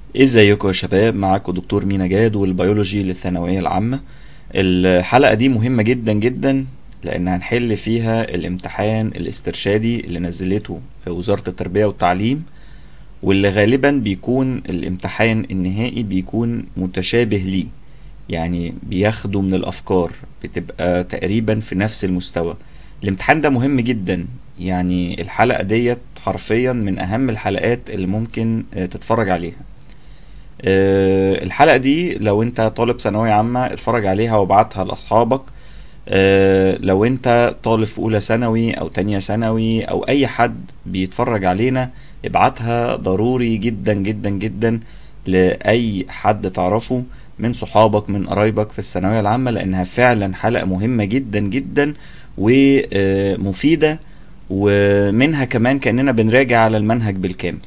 ازيكم يا شباب معاكم دكتور مينا جاد والبيولوجي للثانوية العامة الحلقة دي مهمة جدا جدا لان هنحل فيها الامتحان الاسترشادي اللي نزلته وزارة التربية والتعليم واللي غالبا بيكون الامتحان النهائي بيكون متشابه ليه يعني بياخدوا من الافكار بتبقى تقريبا في نفس المستوى الامتحان ده مهم جدا يعني الحلقة ديت حرفيا من اهم الحلقات اللي ممكن آه، تتفرج عليها آه، الحلقة دي لو انت طالب ثانوية عامة اتفرج عليها وابعتها لاصحابك آه، لو انت طالب في اولى ثانوي او تانية ثانوي او اي حد بيتفرج علينا ابعتها ضروري جدا جدا جدا لاي حد تعرفه من صحابك من قرايبك في الثانوية العامة لانها فعلا حلقة مهمة جدا جدا ومفيدة ومنها كمان كأننا بنراجع على المنهج بالكامل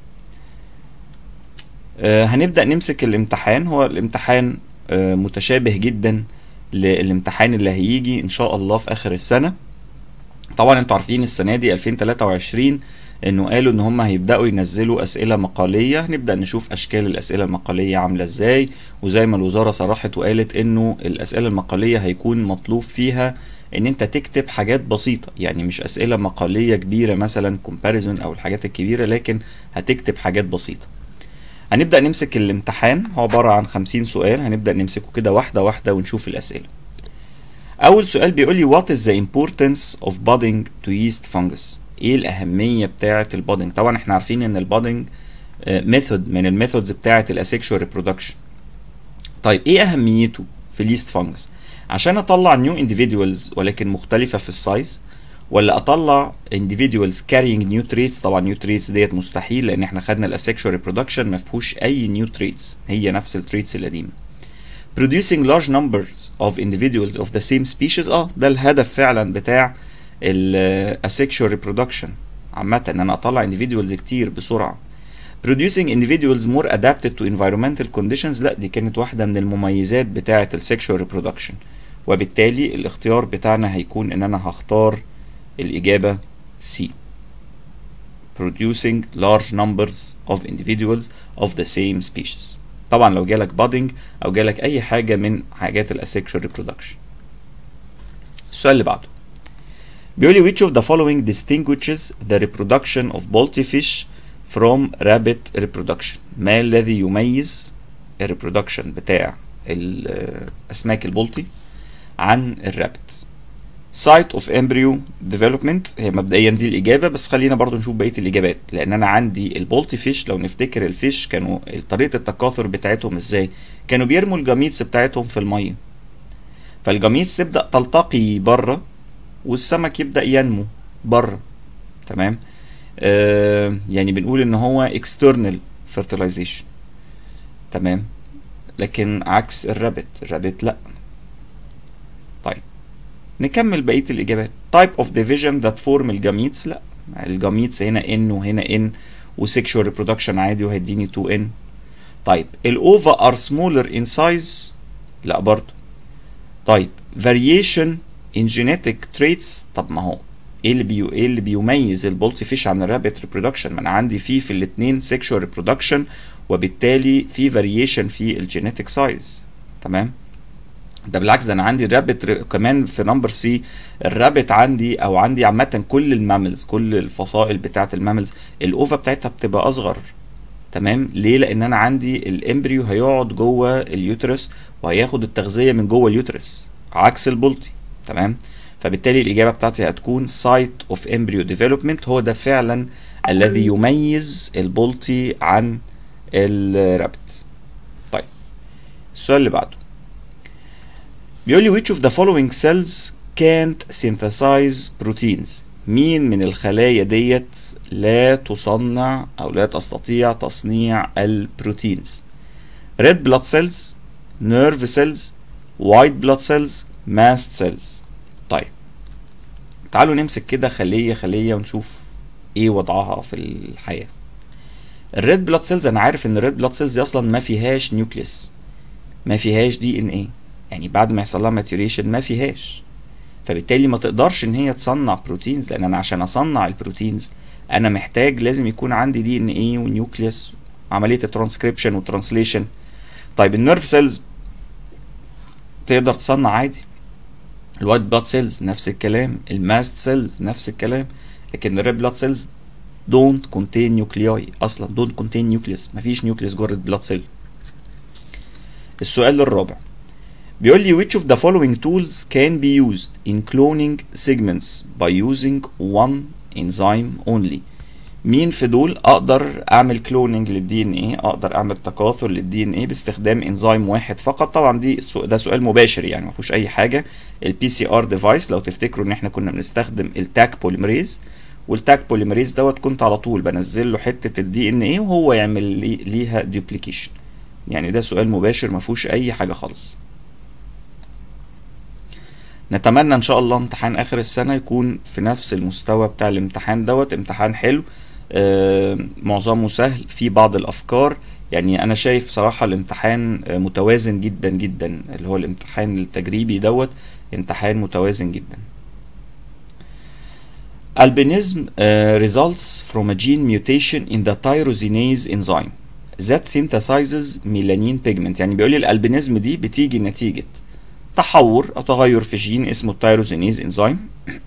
آه، هنبدأ نمسك الامتحان هو الامتحان آه، متشابه جدا للامتحان اللي هيجي ان شاء الله في اخر السنة طبعا انتوا عارفين السنة دي 2023 انه قالوا ان هم هيبدأوا ينزلوا اسئلة مقالية هنبدأ نشوف اشكال الاسئلة المقالية عاملة ازاي وزي ما الوزارة صرحت وقالت انه الاسئلة المقالية هيكون مطلوب فيها ان انت تكتب حاجات بسيطة يعني مش اسئلة مقالية كبيرة مثلا كومباريزون او الحاجات الكبيرة لكن هتكتب حاجات بسيطة هنبدأ نمسك الامتحان هو عبارة عن خمسين سؤال هنبدأ نمسكه كده واحدة واحدة ونشوف الأسئلة أول سؤال بيقول لي what is the importance of budding to yeast fungus إيه الأهمية بتاعة البادنج طبعا احنا عارفين إن البادنج ميثود من الميثودز بتاعة الاسexual reproduction طيب إيه أهميته في اليست فانجس عشان أطلع نيو individuals ولكن مختلفة في السايز ولا اطلع individuals carrying new traits طبعا new traits ديت مستحيل لان احنا خدنا الاسexual reproduction ما فيهوش اي new traits هي نفس التريتس القديمه producing large numbers of individuals of the same species اه ده الهدف فعلا بتاع ال asexual reproduction عامة ان انا اطلع individuals كتير بسرعة producing individuals more adapted to environmental conditions لا دي كانت واحدة من المميزات بتاعة ال sexual reproduction وبالتالي الاختيار بتاعنا هيكون ان انا هختار الإجابة C producing large numbers of individuals of the same species طبعا لو جالك budding أو جالك أي حاجة من حاجات الاسexual reproduction السؤال اللي بعده بيقول لي which of the following distinguishes the reproduction of balty fish from rabbit reproduction ما الذي يميز الريبرودكشن بتاع الأسماك البلطي عن الرابت سايت اوف امبريو ديفلوبمنت هي مبدئيا دي الاجابه بس خلينا برضو نشوف بقيه الاجابات لان انا عندي البولتي فيش لو نفتكر الفيش كانوا طريقه التكاثر بتاعتهم ازاي كانوا بيرموا الجاميتس بتاعتهم في الميه فالجاميتس تبدا تلتقي بره والسمك يبدا ينمو بره تمام آه يعني بنقول ان هو external fertilization تمام لكن عكس الرابت الرابت لا طيب نكمل بقيه الاجابات type of division that form الجاميتس لا الجاميتس هنا n وهنا n وسexual reproduction عادي وهيديني 2n طيب الاوفا are smaller in size لا برضو طيب variation in genetic traits طب ما هو ايه اللي بيو ايه اللي بيميز البولتي فيش عن الرابت ريبرودكشن ما انا عندي فيه في الاثنين sexual reproduction وبالتالي في variation في الجينيتك سايز تمام ده بالعكس ده انا عندي الرابت ر- كمان في نمبر سي الرابت عندي او عندي عامه كل الماملز كل الفصائل بتاعه الماملز الاوفا بتاعتها بتبقى اصغر تمام ليه لان انا عندي الامبريو هيقعد جوه اليوترس وهياخد التغذيه من جوه اليوترس عكس البلطي تمام فبالتالي الاجابه بتاعتي هتكون سايت اوف امبريو ديفلوبمنت هو ده فعلا الذي يميز البلطي عن الرابت طيب السؤال اللي بعده بيقول لي which of the following cells can't synthesize proteins مين من الخلايا ديت لا تصنع او لا تستطيع تصنيع البروتينز red blood cells nerve cells white blood cells mast cells طيب تعالوا نمسك كده خلية خلية ونشوف ايه وضعها في الحياة الريد بلاد سيلز انا عارف ان الريد بلاد سيلز دي اصلا ما فيهاش نيوكليس ما فيهاش دي ان ايه يعني بعد ما يحصل لها ماتيوريشن ما فيهاش فبالتالي ما تقدرش ان هي تصنع بروتينز لان انا عشان اصنع البروتينز انا محتاج لازم يكون عندي دي ان ايه ونيوكليس عمليه الترانسكريبشن والترانسليشن طيب النيرف سيلز تقدر تصنع عادي الوايت بلاد سيلز نفس الكلام الماست سيلز نفس الكلام لكن الريد بلاد سيلز دونت كونتين نيوكلياي اصلا دونت كونتين نيوكليوس مفيش نيوكليوس جوه الريد بلاد سيل السؤال الرابع بيقول لي which of the following tools can be used in cloning segments by using one enzyme only مين في دول اقدر اعمل كلوننج للدي ان ايه اقدر اعمل تكاثر للدي ان ايه باستخدام انزيم واحد فقط طبعا دي ده سؤال مباشر يعني ما فيهوش اي حاجه البي سي ار ديفايس لو تفتكروا ان احنا كنا بنستخدم التاك بوليمريز والتاك بوليمريز دوت كنت على طول بنزل له حته الدي ان ايه وهو يعمل لي ليها دوبليكيشن يعني ده سؤال مباشر ما فيهوش اي حاجه خالص نتمنى ان شاء الله امتحان اخر السنه يكون في نفس المستوى بتاع الامتحان دوت امتحان حلو آه معظمه سهل في بعض الافكار يعني انا شايف بصراحه الامتحان آه متوازن جدا جدا اللي هو الامتحان التجريبي دوت امتحان متوازن جدا albinism uh, results from a gene mutation in the tyrosinase enzyme that synthesizes melanin pigment يعني بيقول لي الالبينيزم دي بتيجي نتيجه تحور او تغير في جين اسمه التيروزينيز انزيم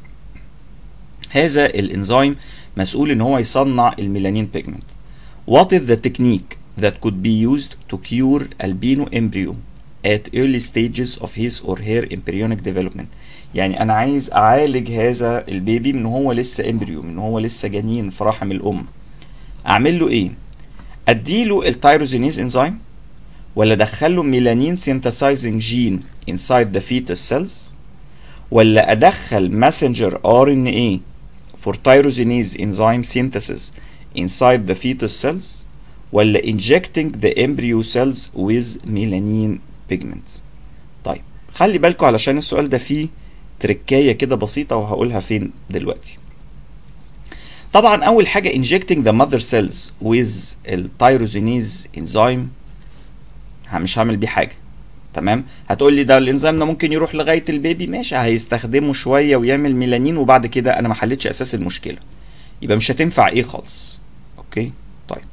هذا الانزيم مسؤول ان هو يصنع الميلانين بيجمنت What is the technique that could be used to cure albino embryo at early stages of his or her embryonic development يعني انا عايز اعالج هذا البيبي من هو لسه امبريو من هو لسه جنين في رحم الام اعمل له ايه اديله التيروزينيز انزيم ولا ادخله ميلانين سينثسايزنج جين inside the fetus cells ولا ادخل messenger RNA for tyrosinase enzyme synthesis inside the fetus cells ولا injecting the embryo cells with melanin pigment طيب خلي بالكم علشان السؤال ده فيه تركاية كده بسيطة وهقولها فين دلوقتي طبعا اول حاجة injecting the mother cells with التيروزينيز enzyme مش هعمل بيه حاجة تمام هتقول لي ده الانزيم ده ممكن يروح لغايه البيبي ماشي هيستخدمه شويه ويعمل ميلانين وبعد كده انا ما حلتش اساس المشكله يبقى مش هتنفع ايه خالص اوكي طيب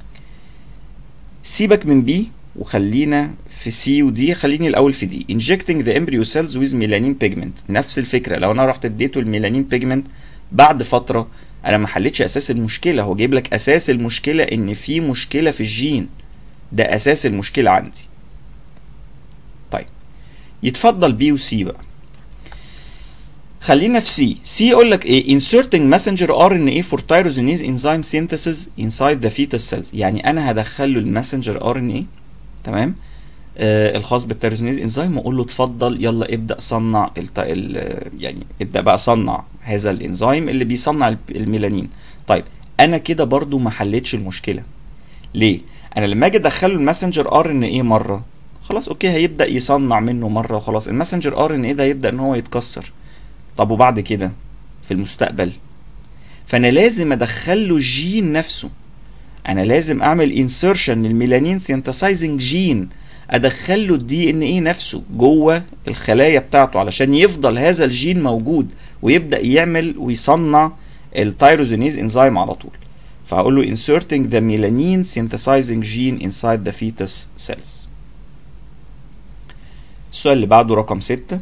سيبك من بي وخلينا في سي ودي خليني الاول في دي injecting the embryo cells with melanin pigment نفس الفكره لو انا رحت اديته الميلانين بيجمنت بعد فتره انا ما حلتش اساس المشكله هو جايب لك اساس المشكله ان في مشكله في الجين ده اساس المشكله عندي طيب يتفضل بي وسي بقى خلينا في سي سي يقول لك ايه inserting messenger RNA for tyrosinase enzyme synthesis inside the fetus cells يعني انا هدخل له الماسنجر ار ان اي تمام آه الخاص بالتيروزينيز انزيم واقول له اتفضل يلا ابدا صنع الت... ال... يعني ابدا بقى صنع هذا الانزيم اللي بيصنع الميلانين طيب انا كده برضو ما حلتش المشكله ليه انا لما اجي ادخله الماسنجر ار ان ايه مره خلاص اوكي هيبدا يصنع منه مره وخلاص الماسنجر ار ان ايه ده يبدا ان هو يتكسر طب وبعد كده في المستقبل فانا لازم ادخله الجين نفسه انا لازم اعمل انسرشن للميلانين سينثسايزنج جين ادخله الدي ان ايه نفسه جوه الخلايا بتاعته علشان يفضل هذا الجين موجود ويبدا يعمل ويصنع التيروزينيز انزيم على طول فهقول له inserting the melanin synthesizing gene inside the fetus cells السؤال اللي بعده رقم ستة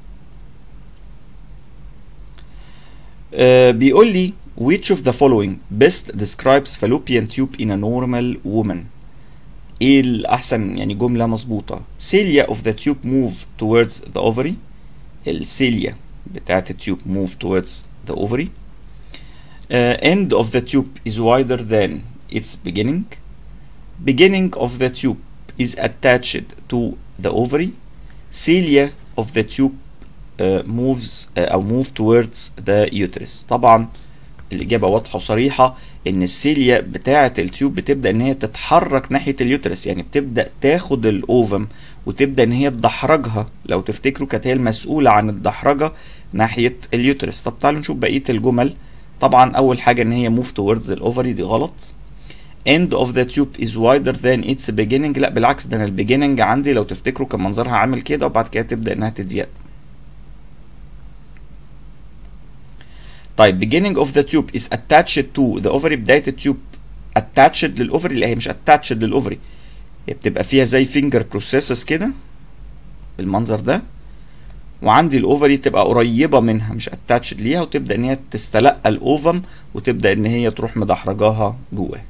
آه بيقول لي which of the following best describes fallopian tube in a normal woman ايه الاحسن يعني جمله مظبوطه cilia of the tube move towards the ovary السيليا بتاعت التيوب move towards the ovary uh, end of the tube is wider than its beginning beginning of the tube is attached to the ovary cilia of the tube uh, moves uh, او move towards the uterus طبعا الاجابه واضحه وصريحه ان السيليا بتاعه التيوب بتبدا ان هي تتحرك ناحيه اليوترس يعني بتبدا تاخد الاوفم وتبدا ان هي تدحرجها لو تفتكروا كانت هي المسؤوله عن الدحرجه ناحيه اليوترس طب تعالوا نشوف بقيه الجمل طبعا اول حاجه ان هي move towards الاوفري دي غلط end of the tube is wider than its beginning لا بالعكس ده انا البيجيننج عندي لو تفتكروا كان منظرها عامل كده وبعد كده تبدا انها تضيق طيب beginning of the tube is attached to the ovary بداية التيوب اتاتشد للاوفري لا هي مش اتاتشد للاوفري هي بتبقى فيها زي فينجر بروسيسز كده بالمنظر ده وعندي الاوفري تبقى قريبه منها مش اتاتشد ليها وتبدا ان هي تستلقى الاوفم وتبدا ان هي تروح مدحرجاها جواها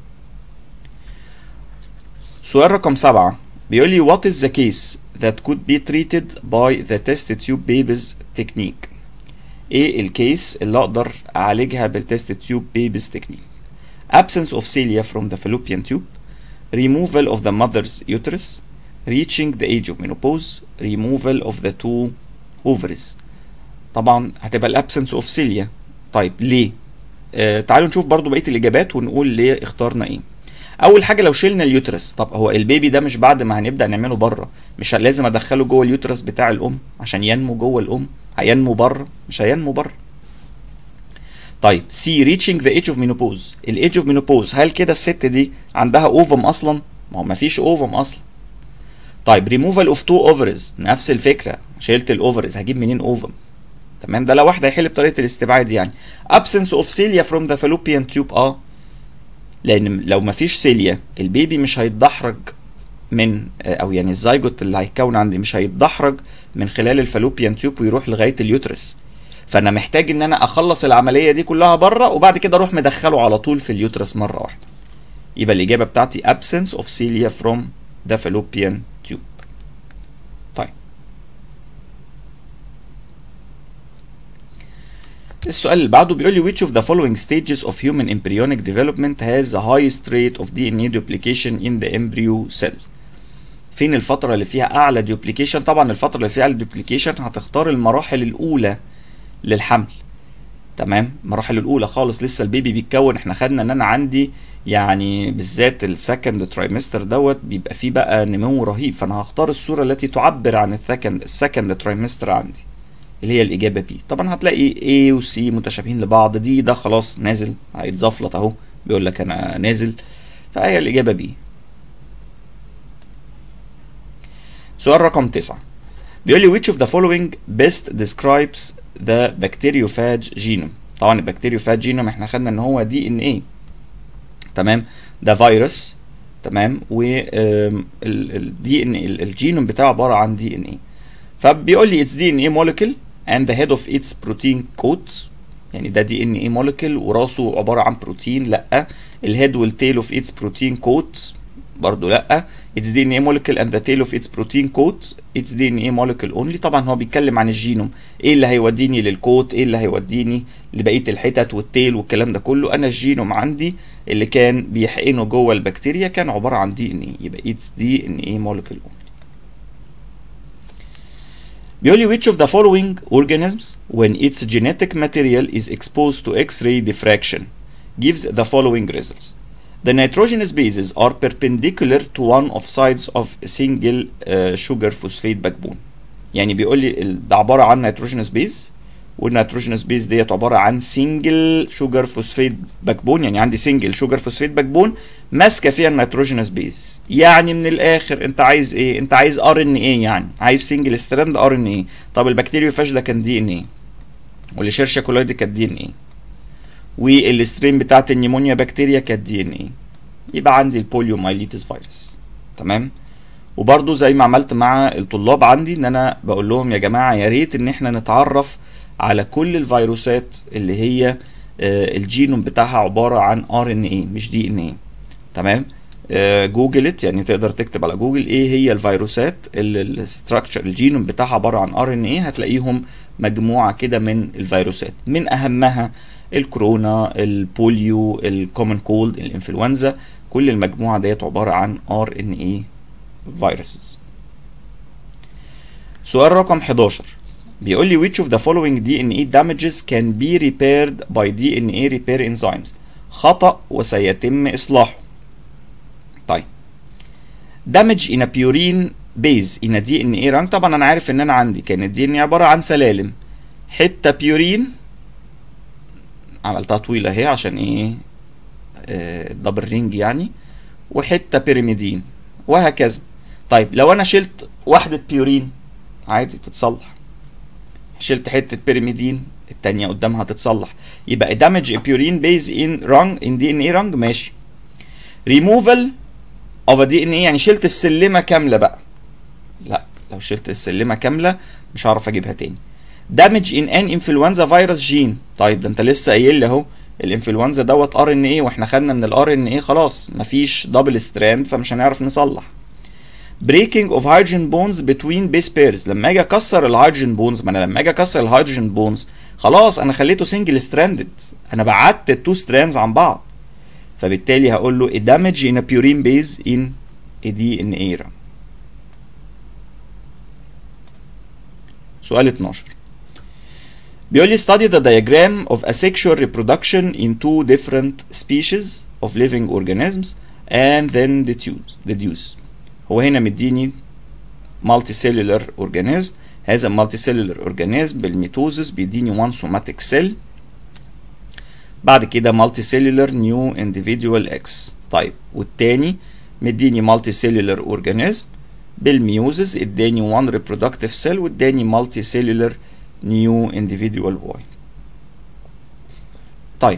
سؤال رقم سبعة بيقول لي what is the case that could be treated by the test tube babies technique ايه الكيس اللي اقدر اعالجها بالتست تيوب babies technique absence of cilia from the fallopian tube removal of the mother's uterus reaching the age of menopause removal of the two ovaries طبعا هتبقى الابسنس اوف cilia طيب ليه آه تعالوا نشوف برضو بقيه الاجابات ونقول ليه اخترنا ايه اول حاجه لو شلنا اليوترس طب هو البيبي ده مش بعد ما هنبدا نعمله بره مش لازم ادخله جوه اليوترس بتاع الام عشان ينمو جوه الام هينمو بره مش هينمو بره طيب سي ريتشنج ذا ايج اوف مينوبوز الايج اوف مينوبوز هل كده الست دي عندها اوفم اصلا ما هو مفيش اوفم اصلا طيب ريموفال اوف تو اوفرز نفس الفكره شلت الاوفرز هجيب منين اوفم تمام ده لو واحد هيحل بطريقه الاستبعاد يعني absence اوف سيليا فروم ذا fallopian تيوب اه لان لو مفيش سيليا البيبي مش هيتدحرج من او يعني الزيجوت اللي هيتكون عندي مش هيتدحرج من خلال الفالوبيان تيوب ويروح لغايه اليوترس فانا محتاج ان انا اخلص العمليه دي كلها بره وبعد كده اروح مدخله على طول في اليوترس مره واحده يبقى الاجابه بتاعتي absence of cilia from the fallopian tube طيب السؤال اللي بعده بيقول لي which of the following stages of human embryonic development has the highest rate of DNA duplication in the embryo cells فين الفترة اللي فيها أعلى duplication طبعا الفترة اللي فيها أعلى duplication هتختار المراحل الأولى للحمل تمام المراحل الأولى خالص لسه البيبي بيتكون احنا خدنا إن أنا عندي يعني بالذات السكند ترايمستر دوت بيبقى فيه بقى نمو رهيب فأنا هختار الصورة التي تعبر عن السكند السكند ترايمستر عندي اللي هي الإجابة بي طبعا هتلاقي A و C متشابهين لبعض دي ده خلاص نازل هيتزفلط أهو بيقول لك أنا نازل فهي الإجابة بي سؤال رقم تسعة بيقول لي which of the following best describes the bacteriophage genome طبعا البكتيريوفاج جينوم احنا خدنا ان هو دي ان ايه تمام ده فيروس تمام والدي ان الجينوم بتاعه عباره عن دي ان ايه فبيقول لي اتس دي ان ايه مولكيول and the head of its protein coat يعني ده دي ان ايه مولكيول وراسه عباره عن بروتين لا الهيد والتيل اوف its protein coat برضو لا اتس دي ان ايه molecule and the tail of its protein coat اتس دي ان ايه molecule only طبعا هو بيتكلم عن الجينوم ايه اللي هيوديني للكوت ايه اللي هيوديني لبقيه الحتت والتيل والكلام ده كله انا الجينوم عندي اللي كان بيحقنه جوه البكتيريا كان عباره عن دي ان ايه يبقى اتس دي ان ايه molecule only بيقول لي which of the following organisms when its genetic material is exposed to X-ray diffraction gives the following results The nitrogenous bases are perpendicular to one of sides of a single uh, sugar phosphate backbone. يعني بيقول لي ده عبارة عن nitrogenous base والنيتروجينوس بيز ديت عبارة عن single sugar phosphate backbone يعني عندي single sugar phosphate backbone ماسكة فيها النيتروجينوس بيز يعني من الآخر أنت عايز إيه؟ أنت عايز ار ان ايه يعني عايز single strand ار ان ايه طب البكتيريوفاج ده كان دي ان ايه والشيرشيا كولايدي كانت دي ان ايه والسترين بتاعت النيمونيا بكتيريا كانت دي ان ايه يبقى عندي البوليومايليتس فيروس تمام وبرضو زي ما عملت مع الطلاب عندي ان انا بقول لهم يا جماعه يا ريت ان احنا نتعرف على كل الفيروسات اللي هي آه الجينوم بتاعها عباره عن ار ان ايه مش دي ان ايه تمام آه جوجلت يعني تقدر تكتب على جوجل ايه هي الفيروسات اللي الستراكشر الجينوم بتاعها عباره عن ار ان ايه هتلاقيهم مجموعه كده من الفيروسات من اهمها الكورونا البوليو الكومن كولد الانفلونزا كل المجموعه ديت عباره عن ار ان اي فيروسز سؤال رقم 11 بيقول لي which of the following DNA damages can be repaired by DNA repair enzymes خطأ وسيتم إصلاحه طيب damage in a purine base in a DNA rank طبعا أنا عارف إن أنا عندي كان الدي ان عبارة عن سلالم حتة بيورين عملتها طويلة اهي عشان ايه آه دبل رينج يعني وحتة بيريميدين وهكذا طيب لو انا شلت واحدة بيورين عادي تتصلح شلت حتة بيريميدين التانية قدامها تتصلح يبقى دامج بيورين بيز ان رانج ان دي ان اي رانج ماشي removal of a DNA يعني شلت السلمه كامله بقى لا لو شلت السلمه كامله مش هعرف اجيبها تاني damage in an influenza virus gene طيب ده انت لسه قايل لي اهو الانفلونزا دوت ار ان ايه واحنا خدنا من الار ان ايه خلاص مفيش دبل ستراند فمش هنعرف نصلح breaking of hydrogen bonds between base pairs لما اجي اكسر الهيدروجين بونز ما انا لما اجي اكسر الهيدروجين بونز خلاص انا خليته سنجل ستراندد انا بعدت التو ستراندز عن بعض فبالتالي هقول له a damage in a purine base in a DNA سؤال 12 بيقول لي study the diagram of asexual reproduction in two different species of living organisms and then deduce deduce هو هنا مديني multicellular organism هذا multicellular organism بالميتوزس بيديني one somatic cell بعد كده multicellular new individual X طيب والتاني مديني multicellular organism بالميوزس اداني one reproductive cell واداني multicellular new individual Y طيب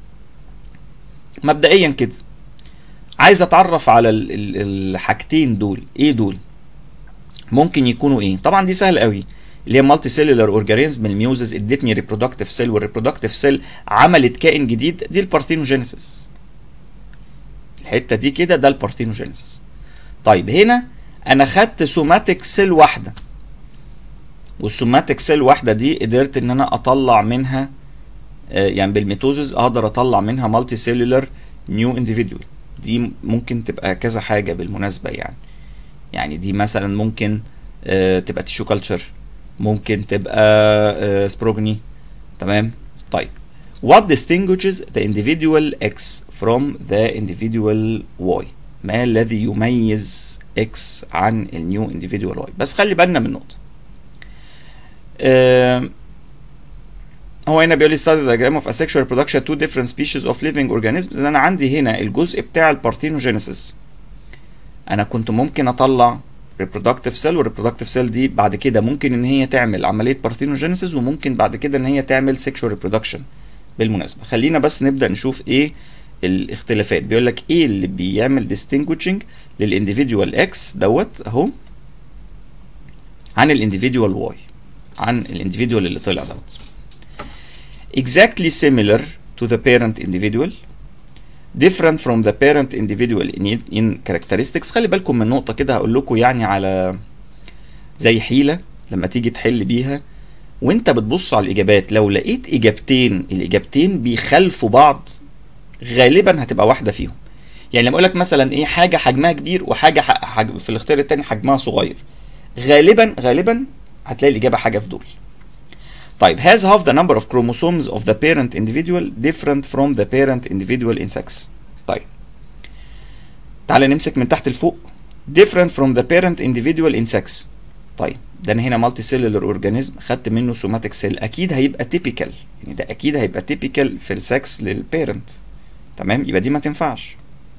مبدئيا كده عايز اتعرف على ال- ال- الحاجتين دول ايه دول ممكن يكونوا ايه طبعا دي سهل قوي اللي هي مالتي سيلولار اورجانيزم الميوزز ادتني ريبرودكتيف سيل والريبرودكتيف سيل عملت كائن جديد دي البارثينوجينيسيس الحته دي كده ده البارثينوجينيسيس طيب هنا انا خدت سوماتيك سيل واحده والسوماتيك سيل واحده دي قدرت ان انا اطلع منها آه، يعني بالميتوزز اقدر اطلع منها مالتي سيلولار نيو انديفيدوال دي ممكن تبقى كذا حاجه بالمناسبه يعني يعني دي مثلا ممكن آه، تبقى تيشو كلتشر ممكن تبقى آه، سبروجني تمام طيب what distinguishes the individual X from the individual Y ما الذي يميز X عن النيو individual Y بس خلي بالنا من نقطة آه، هو هنا بيقول لي study the diagram of asexual reproduction two different species of living organisms ان انا عندي هنا الجزء بتاع البارثينوجينيسيس انا كنت ممكن اطلع reproductive cell والreproductive cell دي بعد كده ممكن ان هي تعمل عمليه parthenogenesis وممكن بعد كده ان هي تعمل sexual reproduction بالمناسبه خلينا بس نبدا نشوف ايه الاختلافات بيقول لك ايه اللي بيعمل distinguishing للانديفيدوال اكس دوت اهو عن الانديفيدوال واي عن الانديفيدوال اللي طلع دوت exactly similar to the parent individual different from the parent individual in, in characteristics خلي بالكم من نقطة كده هقول لكم يعني على زي حيلة لما تيجي تحل بيها وانت بتبص على الإجابات لو لقيت إجابتين الإجابتين بيخالفوا بعض غالبا هتبقى واحدة فيهم يعني لما أقول لك مثلا إيه حاجة حجمها كبير وحاجة ح- حج... في الاختيار التاني حجمها صغير غالبا غالبا هتلاقي الإجابة حاجة في دول طيب has half the number of chromosomes of the parent individual different from the parent individual in sex طيب تعالى نمسك من تحت لفوق different from the parent individual in sex طيب ده انا هنا مالتي سيلولر اورجانيزم خدت منه سوماتيك سيل اكيد هيبقى تيبيكال يعني ده اكيد هيبقى تيبيكال في السكس للبيرنت تمام يبقى دي ما تنفعش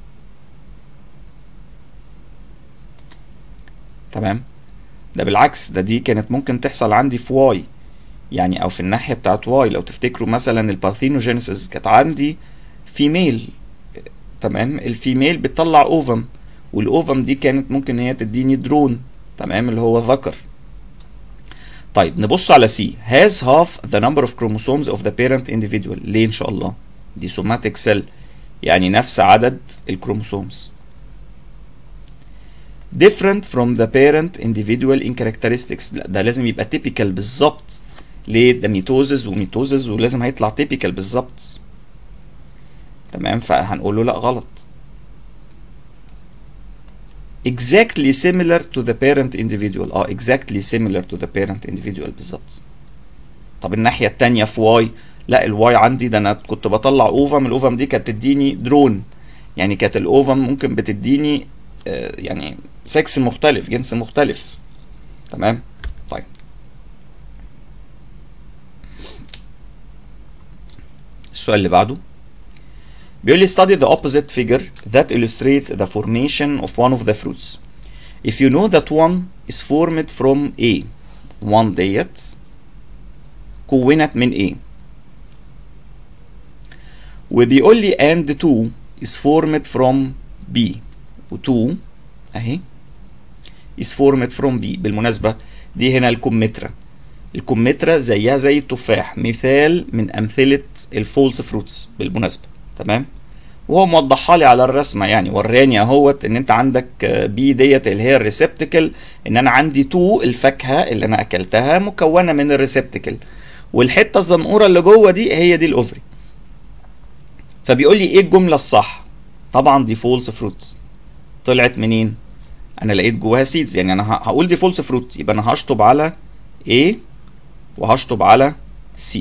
تمام ده بالعكس ده دي كانت ممكن تحصل عندي في واي يعني او في الناحيه بتاعت واي لو تفتكروا مثلا البارثينوجينيسيس كانت عندي فيميل تمام الفيميل بتطلع اوفم والاوفم دي كانت ممكن هي تديني درون تمام اللي هو ذكر طيب نبص على سي has half the number of chromosomes of the parent individual ليه ان شاء الله دي somatic cell يعني نفس عدد الكروموسومز different from the parent individual in characteristics لا ده لازم يبقى typical بالظبط ليه ده ميتوزز وميتوزز ولازم هيطلع typical بالظبط تمام فهنقول له لا غلط exactly similar to the parent individual اه exactly similar to the parent individual بالظبط طب الناحية التانية في واي لا الواي عندي ده انا كنت بطلع اوفم الاوفم دي كانت تديني درون يعني كانت الاوفم ممكن بتديني آه يعني سكس مختلف جنس مختلف تمام طيب السؤال اللي بعده بيقول لي study the opposite figure that illustrates the formation of one of the fruits if you know that one is formed from A one ديت كونت من A وبيقول لي and two is formed from B و2 اهي is formed from B بالمناسبة دي هنا الكمثرى الكمثرى زيها زي التفاح مثال من أمثلة الفولس فروتس بالمناسبة تمام وهو موضحها لي على الرسمه يعني وراني اهوت ان انت عندك بي ديت اللي هي الريسبتكل ان انا عندي تو الفاكهه اللي انا اكلتها مكونه من الريسبتكل والحته الزنقوره اللي جوه دي هي دي الاوفري فبيقول لي ايه الجمله الصح طبعا دي فولس فروت طلعت منين انا لقيت جواها سيدز يعني انا هقول دي فولس فروت يبقى انا هشطب على A وهشطب على C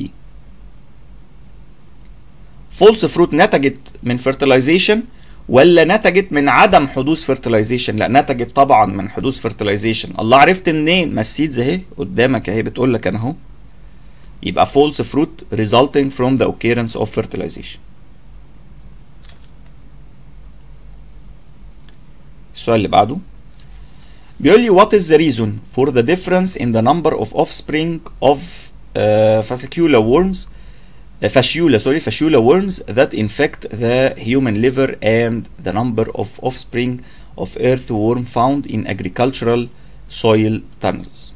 فولس فروت نتجت من فيرتلايزيشن ولا نتجت من عدم حدوث فيرتلايزيشن لا نتجت طبعا من حدوث فيرتلايزيشن الله عرفت منين ما السيدز اهي قدامك اهي بتقول لك انا اهو يبقى false fruit resulting from the occurrence of fertilization السؤال اللي بعده بيقول لي what is the reason for the difference in the number of offspring of uh, fascicular worms fasciula sorry fasciula worms that infect the human liver and the number of offspring of earthworm found in agricultural soil tunnels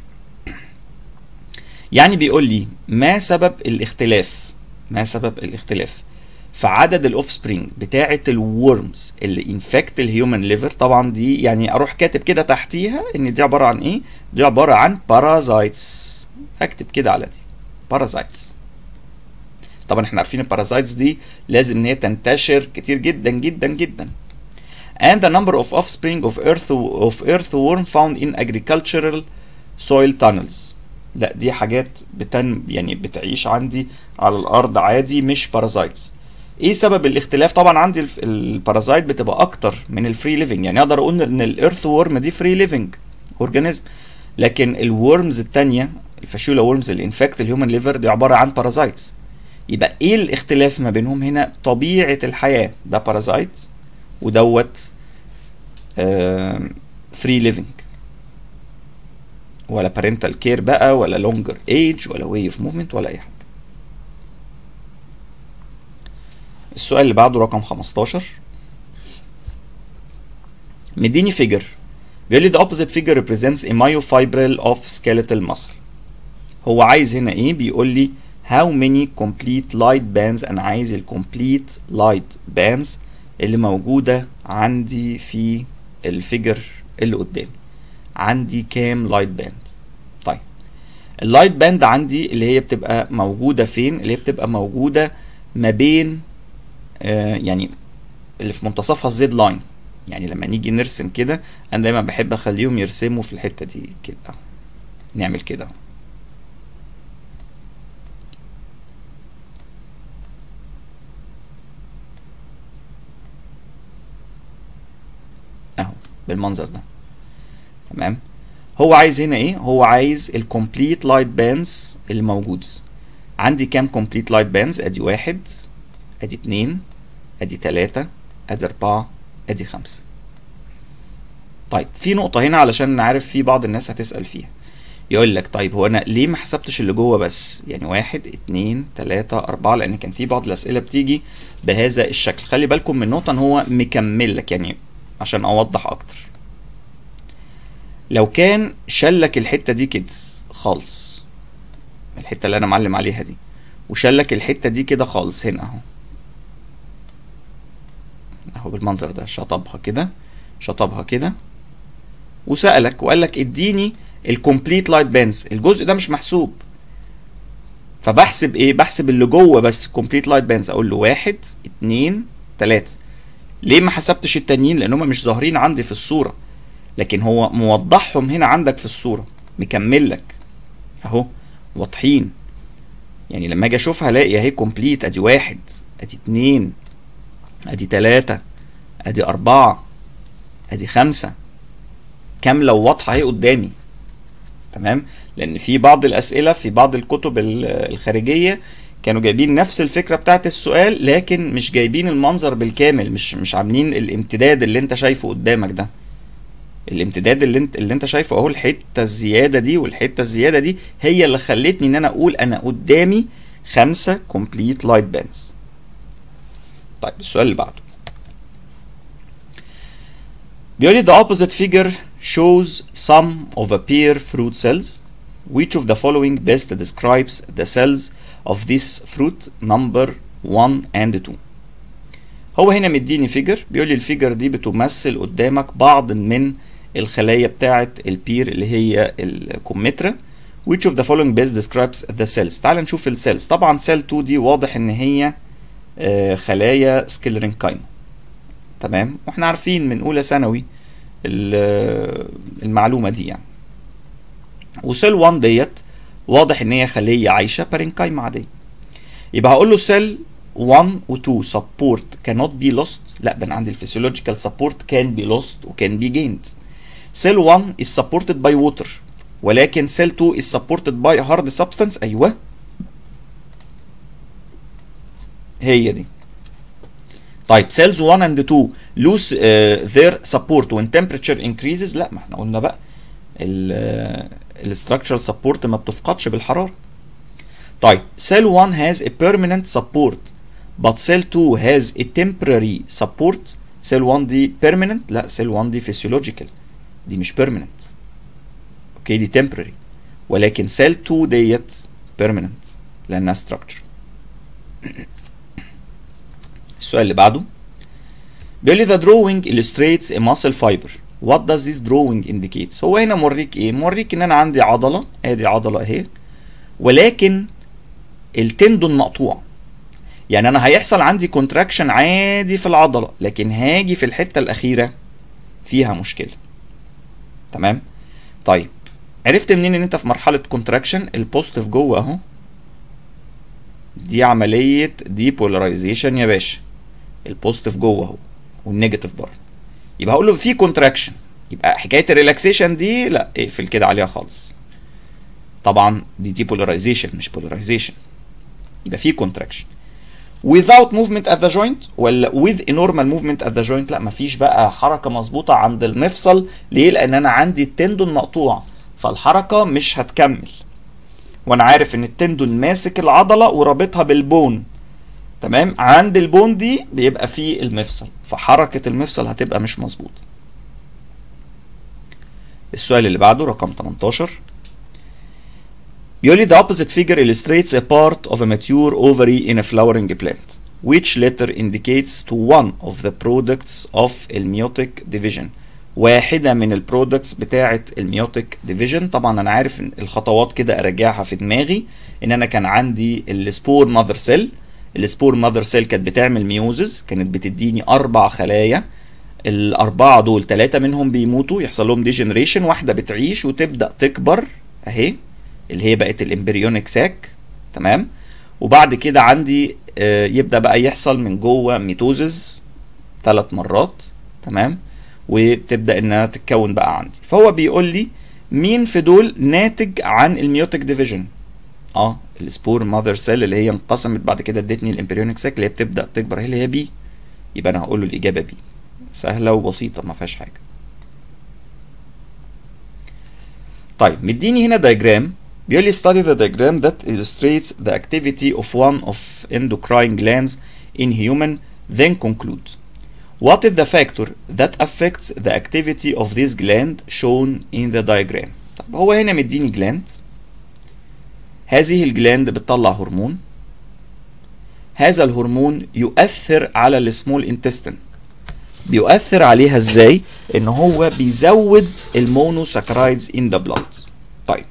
يعني بيقول لي ما سبب الاختلاف ما سبب الاختلاف في عدد الاوف سبرينج بتاعه الورمز اللي انفكت الهيومن ليفر طبعا دي يعني اروح كاتب كده تحتيها ان دي عباره عن ايه دي عباره عن بارازايتس اكتب كده على دي بارازايتس طبعا احنا عارفين البارازايتس دي لازم ان هي تنتشر كتير جدا جدا جدا and the number of offspring of earth of earthworm found in agricultural soil tunnels لا دي حاجات بتن يعني بتعيش عندي على الارض عادي مش بارازايتس ايه سبب الاختلاف طبعا عندي البارازايت بتبقى اكتر من الفري ليفنج يعني اقدر اقول ان الايرث وورم دي فري ليفنج اورجانيزم لكن الورمز التانية الفاشيولا وورمز اللي انفكت الهيومن ليفر دي عباره عن بارازايتس يبقى ايه الاختلاف ما بينهم هنا طبيعه الحياه ده بارازايت ودوت فري ليفنج ولا بارنتال كير بقى ولا لونجر ايج ولا واي اوف موفمنت ولا اي حاجه السؤال اللي بعده رقم 15 مديني فيجر بيقول لي the opposite figure represents a myofibril of skeletal muscle هو عايز هنا ايه بيقول لي how many complete light bands انا عايز ال complete light bands اللي موجودة عندي في الفيجر اللي قدامي عندي كام لايت باند طيب اللايت باند عندي اللي هي بتبقى موجودة فين اللي هي بتبقى موجودة ما بين آه يعني اللي في منتصفها الزد لاين يعني لما نيجي نرسم كده انا دايما بحب اخليهم يرسموا في الحتة دي كده نعمل كده اهو بالمنظر ده تمام هو عايز هنا ايه هو عايز الكومبليت لايت بانز اللي موجود عندي كام كومبليت لايت بانز ادي واحد ادي اتنين ادي تلاتة ادي اربعة ادي خمسة طيب في نقطة هنا علشان نعرف في بعض الناس هتسأل فيها يقول لك طيب هو انا ليه ما حسبتش اللي جوه بس يعني واحد اتنين تلاتة اربعة لان كان في بعض الاسئلة بتيجي بهذا الشكل خلي بالكم من نقطة ان هو مكمل لك يعني عشان اوضح اكتر لو كان شلك الحته دي كده خالص الحته اللي انا معلم عليها دي وشلك الحته دي كده خالص هنا اهو اهو بالمنظر ده شطبها كده شطبها كده وسالك وقال لك اديني الكومبليت لايت بانز الجزء ده مش محسوب فبحسب ايه بحسب اللي جوه بس كومبليت لايت بانز اقول له واحد اتنين تلاته ليه ما حسبتش التانيين لان هم مش ظاهرين عندي في الصوره لكن هو موضحهم هنا عندك في الصوره مكمل لك اهو واضحين يعني لما اجي اشوفها الاقي اهي كومبليت ادي واحد ادي اتنين ادي تلاتة ادي اربعة ادي خمسة كاملة وواضحة اهي قدامي تمام لان في بعض الاسئلة في بعض الكتب الخارجية كانوا جايبين نفس الفكره بتاعت السؤال لكن مش جايبين المنظر بالكامل مش مش عاملين الامتداد اللي انت شايفه قدامك ده الامتداد اللي انت اللي انت شايفه اهو الحته الزياده دي والحته الزياده دي هي اللي خلتني ان انا اقول انا قدامي خمسه كومبليت لايت بانز طيب السؤال اللي بعده بيقول لي the opposite figure shows some of a pair fruit cells which of the following best describes the cells of this fruit number 1 and 2 هو هنا مديني فيجر بيقول لي الفيجر دي بتمثل قدامك بعض من الخلايا بتاعه البير اللي هي الكمثرى which of the following best describes the cells تعال نشوف السيلز طبعا سيل 2 دي واضح ان هي آه، خلايا سكيلرينكايم تمام واحنا عارفين من اولى ثانوي ال- المعلومه دي يعني وسيل 1 ديت واضح ان هي خليه عايشه بارينكايم عاديه يبقى هقول له سيل 1 و 2 support cannot be lost لا ده انا عندي الفسيولوجيكال support can be lost و can be gained سيل 1 is supported by water ولكن سيل 2 is supported by hard substance ايوه هي دي طيب cells 1 and 2 lose uh, their support when temperature increases لا ما احنا قلنا بقى الستراكشرال سبورت ما بتفقدش بالحراره طيب cell 1 has a permanent support but cell 2 has a temporary support cell 1 دي permanent لا cell 1 دي physiological دي مش permanent اوكي دي temporary ولكن cell 2 ديت permanent لانها structure السؤال اللي بعده بيقول لي the drawing illustrates a muscle fiber what does this drawing indicates هو هنا موريك ايه موريك ان انا عندي عضله ادي عضله اهي ولكن التندون مقطوع يعني انا هيحصل عندي كونتراكشن عادي في العضله لكن هاجي في الحته الاخيره فيها مشكله تمام طيب عرفت منين ان انت في مرحله كونتراكشن البوزيتيف جوه اهو دي عمليه ديبولاريزيشن يا باشا البوزيتيف جوه اهو والنيجاتيف بره يبقى هقول له في كونتراكشن يبقى حكايه الريلاكسيشن دي لا اقفل كده عليها خالص طبعا دي ديبولاريزيشن مش بولاريزيشن يبقى في كونتراكشن without movement at the joint ولا with a normal movement at the joint لا مفيش بقى حركه مظبوطه عند المفصل ليه لان انا عندي التندون مقطوع فالحركه مش هتكمل وانا عارف ان التندون ماسك العضله ورابطها بالبون تمام عند البون دي بيبقى فيه المفصل فحركه المفصل هتبقى مش مظبوطه السؤال اللي بعده رقم 18 بيقول لي the opposite figure illustrates a part of a mature ovary in a flowering plant which letter indicates to one of the products of الميوتيك division واحدة من البرودكتس بتاعة الميوتيك ديفيجن طبعا انا عارف ان الخطوات كده اراجعها في دماغي ان انا كان عندي السبور ماذر سيل السبور ماذر سيل كانت بتعمل ميوزز كانت بتديني اربع خلايا الاربعه دول ثلاثه منهم بيموتوا يحصل لهم ديجنريشن واحده بتعيش وتبدا تكبر اهي اللي هي بقت الامبريونيك ساك تمام وبعد كده عندي آه يبدا بقى يحصل من جوه ميتوزز ثلاث مرات تمام وتبدا انها تتكون بقى عندي فهو بيقول لي مين في دول ناتج عن الميوتيك ديفيجن اه السبور ماذر سيل اللي هي انقسمت بعد كده ادتني الامبريونيك ساك اللي هي بتبدا تكبر هي اللي هي بي يبقى انا هقول له الاجابه بي سهله وبسيطه ما فيهاش حاجه طيب مديني هنا دايجرام بيقول لي study the diagram that illustrates the activity of one of endocrine glands in human then conclude what is the factor that affects the activity of this gland shown in the diagram طب هو هنا مديني جلاند هذه الجلاند بتطلع هرمون هذا الهرمون يؤثر على السمول انتستين بيؤثر عليها ازاي ان هو بيزود المونوساكرايدز ان ذا بلاد طيب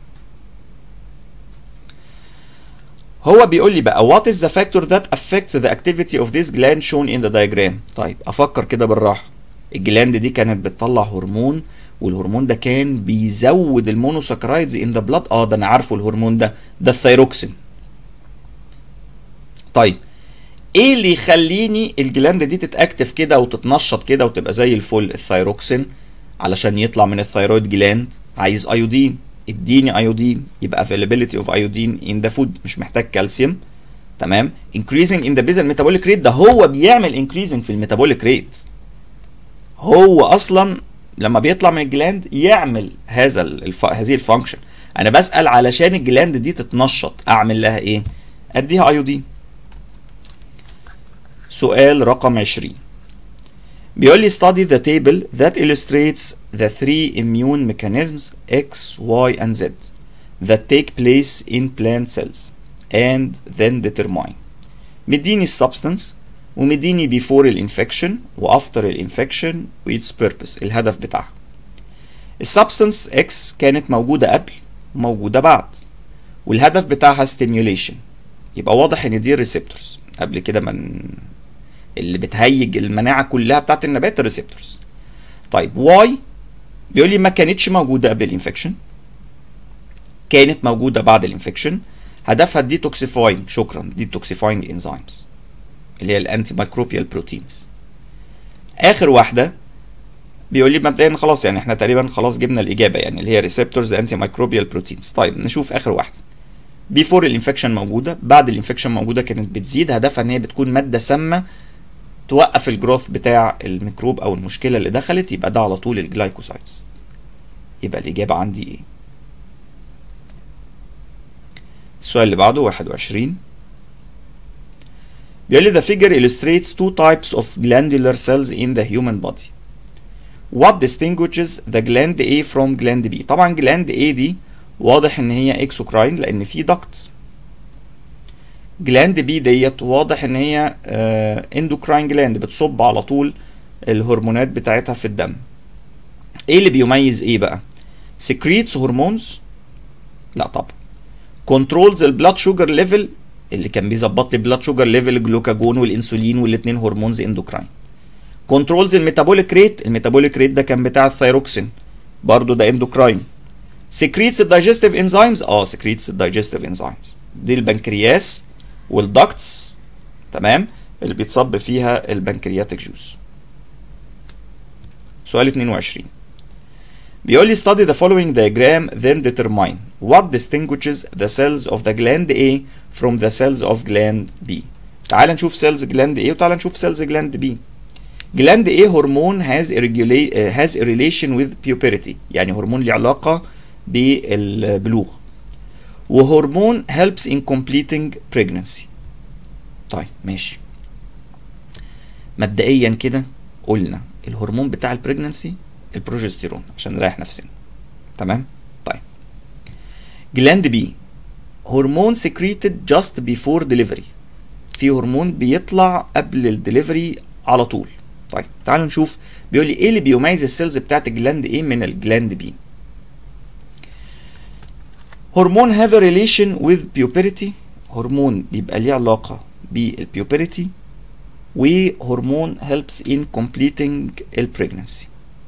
هو بيقول لي بقى what is the factor that affects the activity of this gland shown in the diagram طيب افكر كده بالراحه الجلاند دي كانت بتطلع هرمون والهرمون ده كان بيزود المونوساكرايدز ان ذا بلاد اه ده انا عارفه الهرمون ده ده الثيروكسين طيب ايه اللي يخليني الجلاند دي تتاكتف كده وتتنشط كده وتبقى زي الفل الثيروكسين علشان يطلع من الثيرويد جلاند عايز ايودين اديني ايودين يبقى availability of iodine in the food مش محتاج كالسيوم تمام increasing in the basal metabolic rate ده هو بيعمل increasing في الميتابوليك ريت هو اصلا لما بيطلع من الجلاند يعمل هذا الف... هذه الفانكشن انا بسال علشان الجلاند دي تتنشط اعمل لها ايه اديها ايودين سؤال رقم 20 بيقول لي study the table that illustrates the three immune mechanisms X, Y and Z that take place in plant cells and then determine مديني السبستنس ومديني before الانفكشن وافتر الانفكشن وits purpose الهدف بتاعها السبستنس X كانت موجودة قبل وموجودة بعد والهدف بتاعها stimulation يبقى واضح ان دي الريسبتورز قبل كده من اللي بتهيج المناعه كلها بتاعت النبات الريسبتورز طيب واي بيقول لي ما كانتش موجوده قبل الانفكشن كانت موجوده بعد الانفكشن هدفها ديتوكسيفاينج شكرا ديتوكسيفاينج انزيمز اللي هي الانتي مايكروبيال بروتينز اخر واحده بيقول لي مبدئيا خلاص يعني احنا تقريبا خلاص جبنا الاجابه يعني اللي هي ريسبتورز انتي مايكروبيال بروتينز طيب نشوف اخر واحده بيفور الانفكشن موجوده بعد الانفكشن موجوده كانت بتزيد هدفها ان هي بتكون ماده سامه توقف الجروث بتاع الميكروب او المشكله اللي دخلت يبقى ده على طول الجلايكوسايتس يبقى الاجابه عندي ايه السؤال اللي بعده 21 بيقول لي the figure illustrates two types of glandular cells in the human body what distinguishes the gland A from gland B طبعا gland A دي واضح ان هي اكسوكراين لان في دكت جلاند بي ديت واضح ان هي اندوكراين جلاند بتصب على طول الهرمونات بتاعتها في الدم ايه اللي بيميز ايه بقى سكريتس هرمونز لا طبعا كنترولز البلاد شوجر ليفل اللي كان بيظبط لي بلاد شوجر ليفل الجلوكاجون والانسولين والاثنين هرمونز اندوكراين كنترولز الميتابوليك ريت الميتابوليك ريت ده كان بتاع الثيروكسين برضو ده اندوكراين سكريتس الدايجستيف انزيمز اه سكريتس الدايجستيف انزيمز دي البنكرياس والدكتس تمام اللي بيتصب فيها البنكرياتيك جوز سؤال 22 بيقول لي study the following diagram then determine what distinguishes the cells of the gland A from the cells of gland B تعال نشوف cells gland A وتعال نشوف cells gland B gland A هرمون has a, regula- uh, has a relation with puberty يعني هرمون له علاقة بالبلوغ وهرمون helps in completing pregnancy طيب ماشي مبدئيا كده قلنا الهرمون بتاع البريجننسي البروجستيرون عشان نريح نفسنا تمام طيب جلاند بي هرمون secreted just before delivery في هرمون بيطلع قبل الدليفري على طول طيب تعالوا نشوف بيقول لي ايه اللي بيميز السيلز بتاعت الجلاند ايه من الجلاند بي هرمون have a relation with puberty هرمون بيبقى ليه علاقة بالبيوبرتي وهرمون helps in completing البريجنسي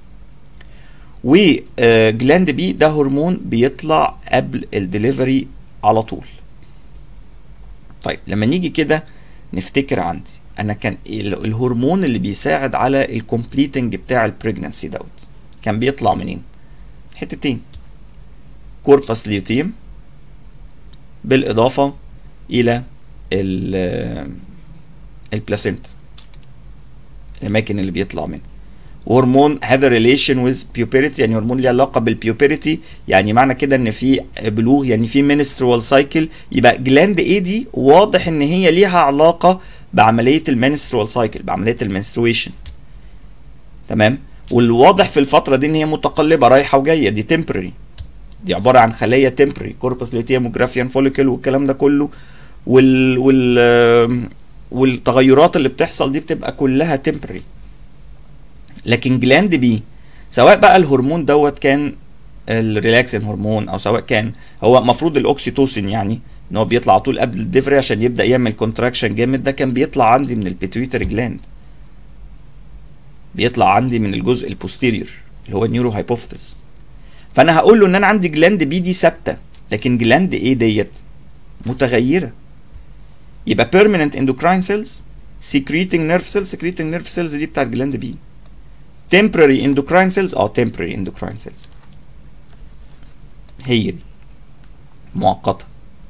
وجلاند بي ده هرمون بيطلع قبل الدليفري على طول طيب لما نيجي كده نفتكر عندي انا كان ال- الهرمون اللي بيساعد على الكومبليتنج بتاع البريجنسي دوت كان بيطلع منين حتتين كوربس ليوتيم بالاضافه الى ال البلاسينتا الاماكن اللي بيطلع منها وهرمون هذا ريليشن ويز بيوبريتي يعني هرمون ليه علاقه بالبيوبريتي يعني معنى كده ان في بلوغ يعني في منسترول سايكل يبقى جلاند ايه دي واضح ان هي ليها علاقه بعمليه المنسترول سايكل بعمليه المنسترويشن تمام والواضح في الفتره دي ان هي متقلبه رايحه وجايه دي تمبرري دي عباره عن خلايا تمبرري كوربس لوتيوم وجرافيان فوليكل والكلام ده كله وال وال والتغيرات اللي بتحصل دي بتبقى كلها تمبرري لكن جلاند بي سواء بقى الهرمون دوت كان الريلاكسين هرمون او سواء كان هو المفروض الاوكسيتوسين يعني ان هو بيطلع على طول قبل الديفري عشان يبدا يعمل كونتراكشن جامد ده كان بيطلع عندي من البيتويتري جلاند بيطلع عندي من الجزء البوستيريور اللي هو النيورو هايبوفيثيس فانا هقول له ان انا عندي جلاند بي دي ثابته لكن جلاند ايه ديت متغيره يبقى permanent endocrine cells secreting nerve cells secreting nerve cells دي بتاعت جلاند بي temporary endocrine cells اه temporary endocrine cells هي دي مؤقتة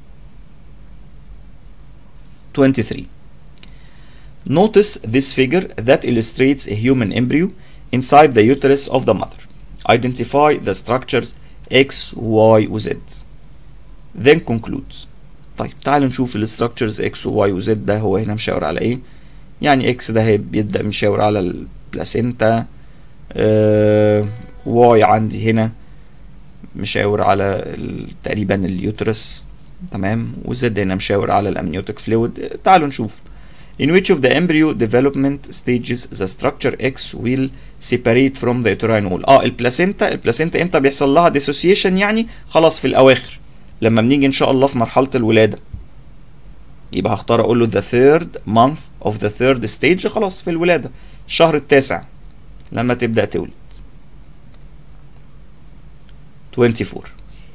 23 Notice this figure that illustrates a human embryo inside the uterus of the mother. Identify the structures X, Y و Z. Then conclude. طيب تعالوا نشوف الستراكشرز X و Y و Z ده هو هنا مشاور على ايه؟ يعني X ده هي بيبدأ مشاور على بلاسينتا آه واي عندي هنا مشاور على ال- تقريبا اليوترس تمام وزد هنا مشاور على الامنيوتيك فلويد تعالوا نشوف In which of the embryo development stages the structure X will separate from the uterine wall؟ اه البلاسينتا البلاسينتا امتى بيحصل لها dissociation يعني خلاص في الاواخر لما بنيجي ان شاء الله في مرحلة الولادة يبقى هختار اقول له the third month of the third stage خلاص في الولادة الشهر التاسع لما تبدأ تولد 24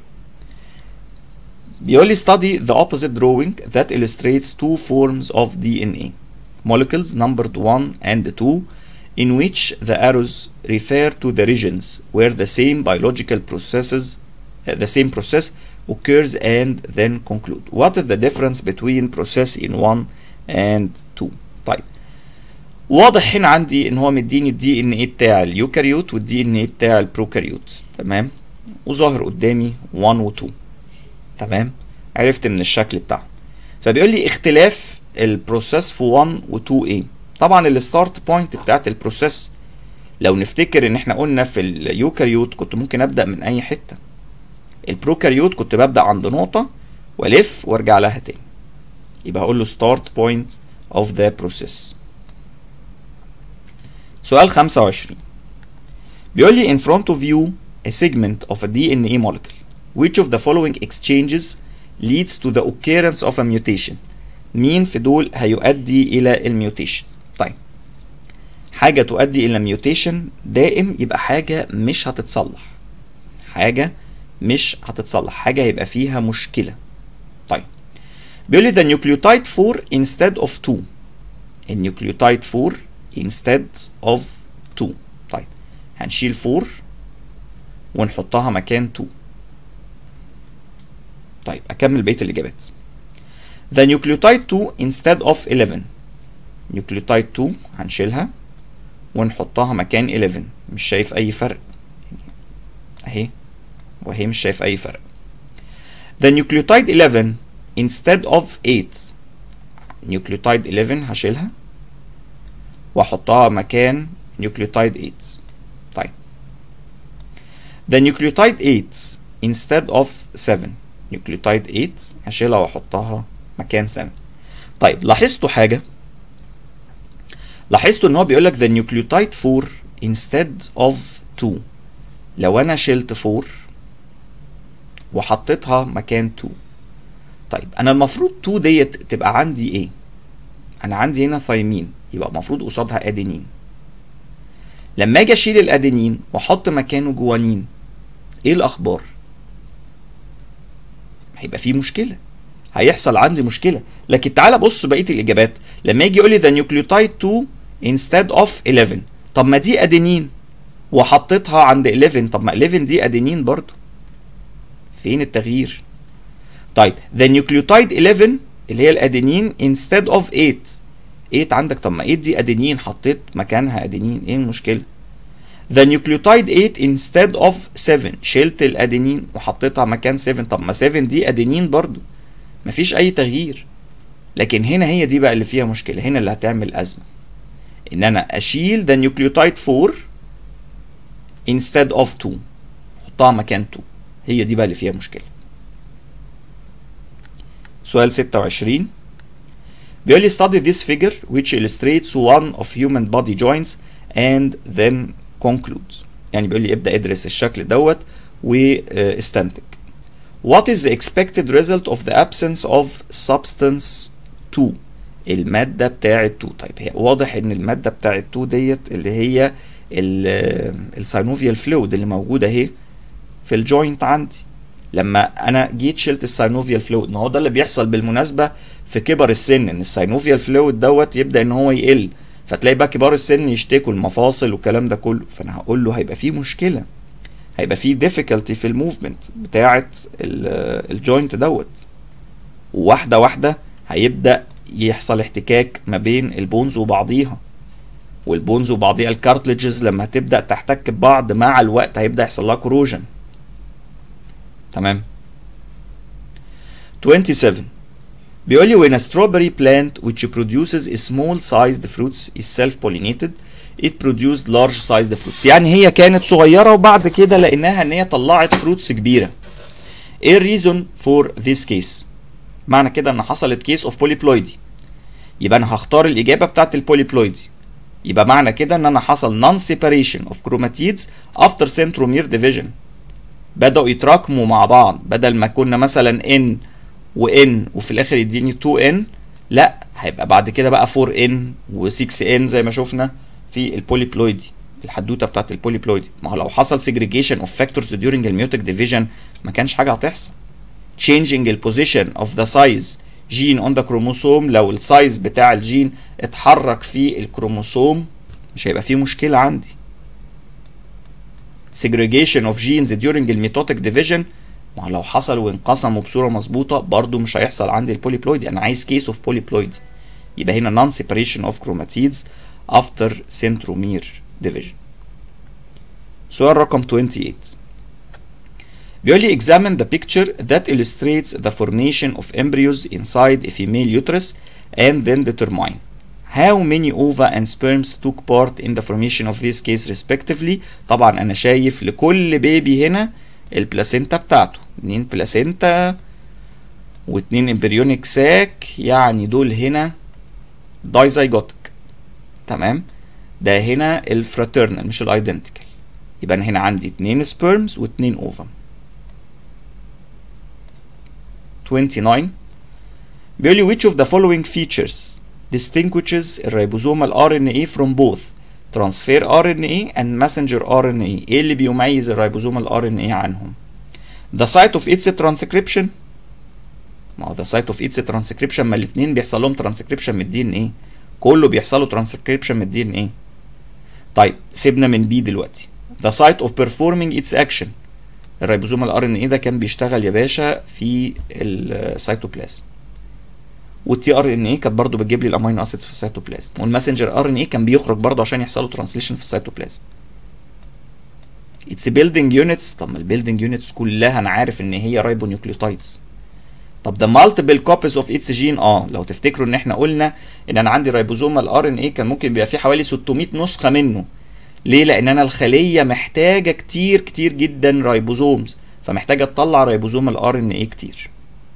بيقول لي study the opposite drawing that illustrates two forms of DNA molecules numbered 1 and 2 in which the arrows refer to the regions where the same biological processes uh, the same process occurs and then conclude what is the difference between process in 1 and 2 طيب واضح هنا عندي ان هو مديني الدي ان ايه بتاع اليوكاريوت والدي ان ايه بتاع البروكاريوت تمام وظاهر قدامي 1 و 2 تمام عرفت من الشكل بتاعه فبيقول لي اختلاف البروسيس في 1 و 2 ايه طبعا الستارت بوينت بتاعت البروسيس لو نفتكر ان احنا قلنا في اليوكاريوت كنت ممكن ابدا من اي حته البروكاريوت كنت ببدا عند نقطه والف وارجع لها تاني يبقى هقول له ستارت بوينت اوف ذا بروسيس سؤال 25 بيقول لي in front of you a segment of a DNA molecule which of the following exchanges leads to the occurrence of a mutation مين في دول هيؤدي الى الميوتيشن طيب حاجة تؤدي الى ميوتيشن دائم يبقى حاجة مش هتتصلح حاجة مش هتتصلح حاجة هيبقى فيها مشكلة طيب بيقول لي the nucleotide 4 instead of 2 النيوكليوتايد 4 instead of 2 طيب هنشيل 4 ونحطها مكان 2 طيب اكمل بقيه الاجابات the nucleotide 2 instead of 11 nucleotide 2 هنشيلها ونحطها مكان 11 مش شايف اي فرق اهي وهي مش شايف اي فرق the nucleotide 11 instead of 8 nucleotide 11 هشيلها واحطها مكان nucleotide 8 طيب the nucleotide 8 instead of 7 nucleotide 8 هشيلها واحطها مكان 7 طيب لاحظتوا حاجه لاحظتوا ان هو بيقول لك the nucleotide 4 instead of 2 لو انا شلت 4 وحطيتها مكان 2 طيب انا المفروض 2 ديت تبقى عندي ايه انا عندي هنا ثايمين يبقى المفروض قصادها ادينين لما اجي اشيل الادينين واحط مكانه جوانين ايه الاخبار هيبقى في مشكله هيحصل عندي مشكله لكن تعالى بص بقيه الاجابات لما يجي يقول لي ذا نيوكليوتايد 2 instead of 11 طب ما دي ادينين وحطيتها عند 11 طب ما 11 دي ادينين برضو فين التغيير طيب ذا نيوكليوتايد 11 اللي هي الادينين instead of 8 8 عندك طب ما 8 دي ادينين حطيت مكانها ادينين ايه المشكله The nucleotide 8 instead of 7 شلت الادينين وحطيتها مكان 7 طب ما 7 دي ادينين برضو مفيش اي تغيير لكن هنا هي دي بقى اللي فيها مشكله هنا اللي هتعمل ازمه ان انا اشيل the nucleotide 4 instead of 2 احطها مكان 2 هي دي بقى اللي فيها مشكله سؤال 26 بيقول لي study this figure which illustrates one of human body joints and then conclude يعني بيقول لي ابدا ادرس الشكل دوت واستنتج What is the expected result of the absence of substance 2 المادة بتاعة 2 طيب هي واضح ان المادة بتاعة 2 ديت اللي هي الساينوفيال فلويد اللي موجودة اهي في الجوينت عندي لما انا جيت شلت الساينوفيال فلويد ما هو ده اللي بيحصل بالمناسبة في كبر السن ان الساينوفيال فلويد دوت يبدا ان هو يقل فتلاقي بقى كبار السن يشتكوا المفاصل والكلام ده كله فانا هقول له هيبقى فيه مشكله هيبقى فيه difficulty في الموفمنت بتاعه الجوينت دوت وواحده واحده هيبدا يحصل احتكاك ما بين البونز وبعضيها والبونز وبعضيها الكارتلجز لما هتبدا تحتك ببعض مع الوقت هيبدا يحصل لها كروجن تمام 27 بيقول لي when a strawberry plant which produces small sized fruits is self pollinated it produced large sized fruits يعني هي كانت صغيره وبعد كده لقيناها ان هي طلعت فروتس كبيره ايه الريزون فور ذيس كيس معنى كده ان حصلت كيس اوف بوليبلويدي يبقى انا هختار الاجابه بتاعت البوليبلويدي يبقى معنى كده ان انا حصل non separation of chromatids after centromere division بدأوا يتراكموا مع بعض بدل ما كنا مثلا n و n وفي الاخر يديني 2n لا هيبقى بعد كده بقى 4n و 6n زي ما شفنا في البوليبلويدي الحدوته بتاعت البوليبلويدي ما هو لو حصل segregation of factors during الميوتك division ما كانش حاجه هتحصل changing the position of the size gene on the chromosome لو السايز بتاع الجين اتحرك في الكروموسوم مش هيبقى فيه مشكله عندي segregation of genes during الميتوتك division ما هو لو حصل وانقسموا بصوره مظبوطه برضو مش هيحصل عندي البوليبلويدي انا عايز كيس اوف بوليبلويدي يبقى هنا non separation of chromatids after centromere division سؤال رقم 28 بيقول لي examine the picture that illustrates the formation of embryos inside a female uterus and then determine how many ova and sperms took part in the formation of this case respectively طبعا انا شايف لكل بيبي هنا البلاسينتا بتاعته اتنين بلاسينتا واتنين امبريونيك ساك يعني دول هنا دايزايجوتك تمام ده هنا الفراترنال مش الايدنتيكال يبقى انا هنا عندي اتنين سبيرمز واتنين اوفم 29 بيقول لي which of the following features distinguishes الريبوزومال RNA from both transfer RNA and messenger RNA ايه اللي بيميز الريبوزومال RNA عنهم the site of its transcription ما هو the site of its transcription ما الاتنين بيحصل لهم transcription من الدي ان ايه كله بيحصل له transcription من الدي ان ايه طيب سيبنا من بي دلوقتي the site of performing its action الريبوزوم الار ان ايه ده كان بيشتغل يا باشا في السيتوبلازم والتي ار ان ايه كانت برضه بتجيب لي الامينو اسيدز في السيتوبلازم والماسنجر ار ان ايه كان بيخرج برضه عشان يحصل له ترانسليشن في السيتوبلازم اتس بيلدينج يونتس طب ما البيلدينج يونتس كلها انا عارف ان هي رايبونيوكليوتايدز طب ده مالتيبل كوبيز اوف اتس جين اه لو تفتكروا ان احنا قلنا ان انا عندي رايبوزوم الار ان ايه كان ممكن يبقى فيه حوالي 600 نسخه منه ليه؟ لأن أنا الخلية محتاجة كتير كتير جدا رايبوزومز فمحتاجة تطلع رايبوزوم الار ان ايه كتير.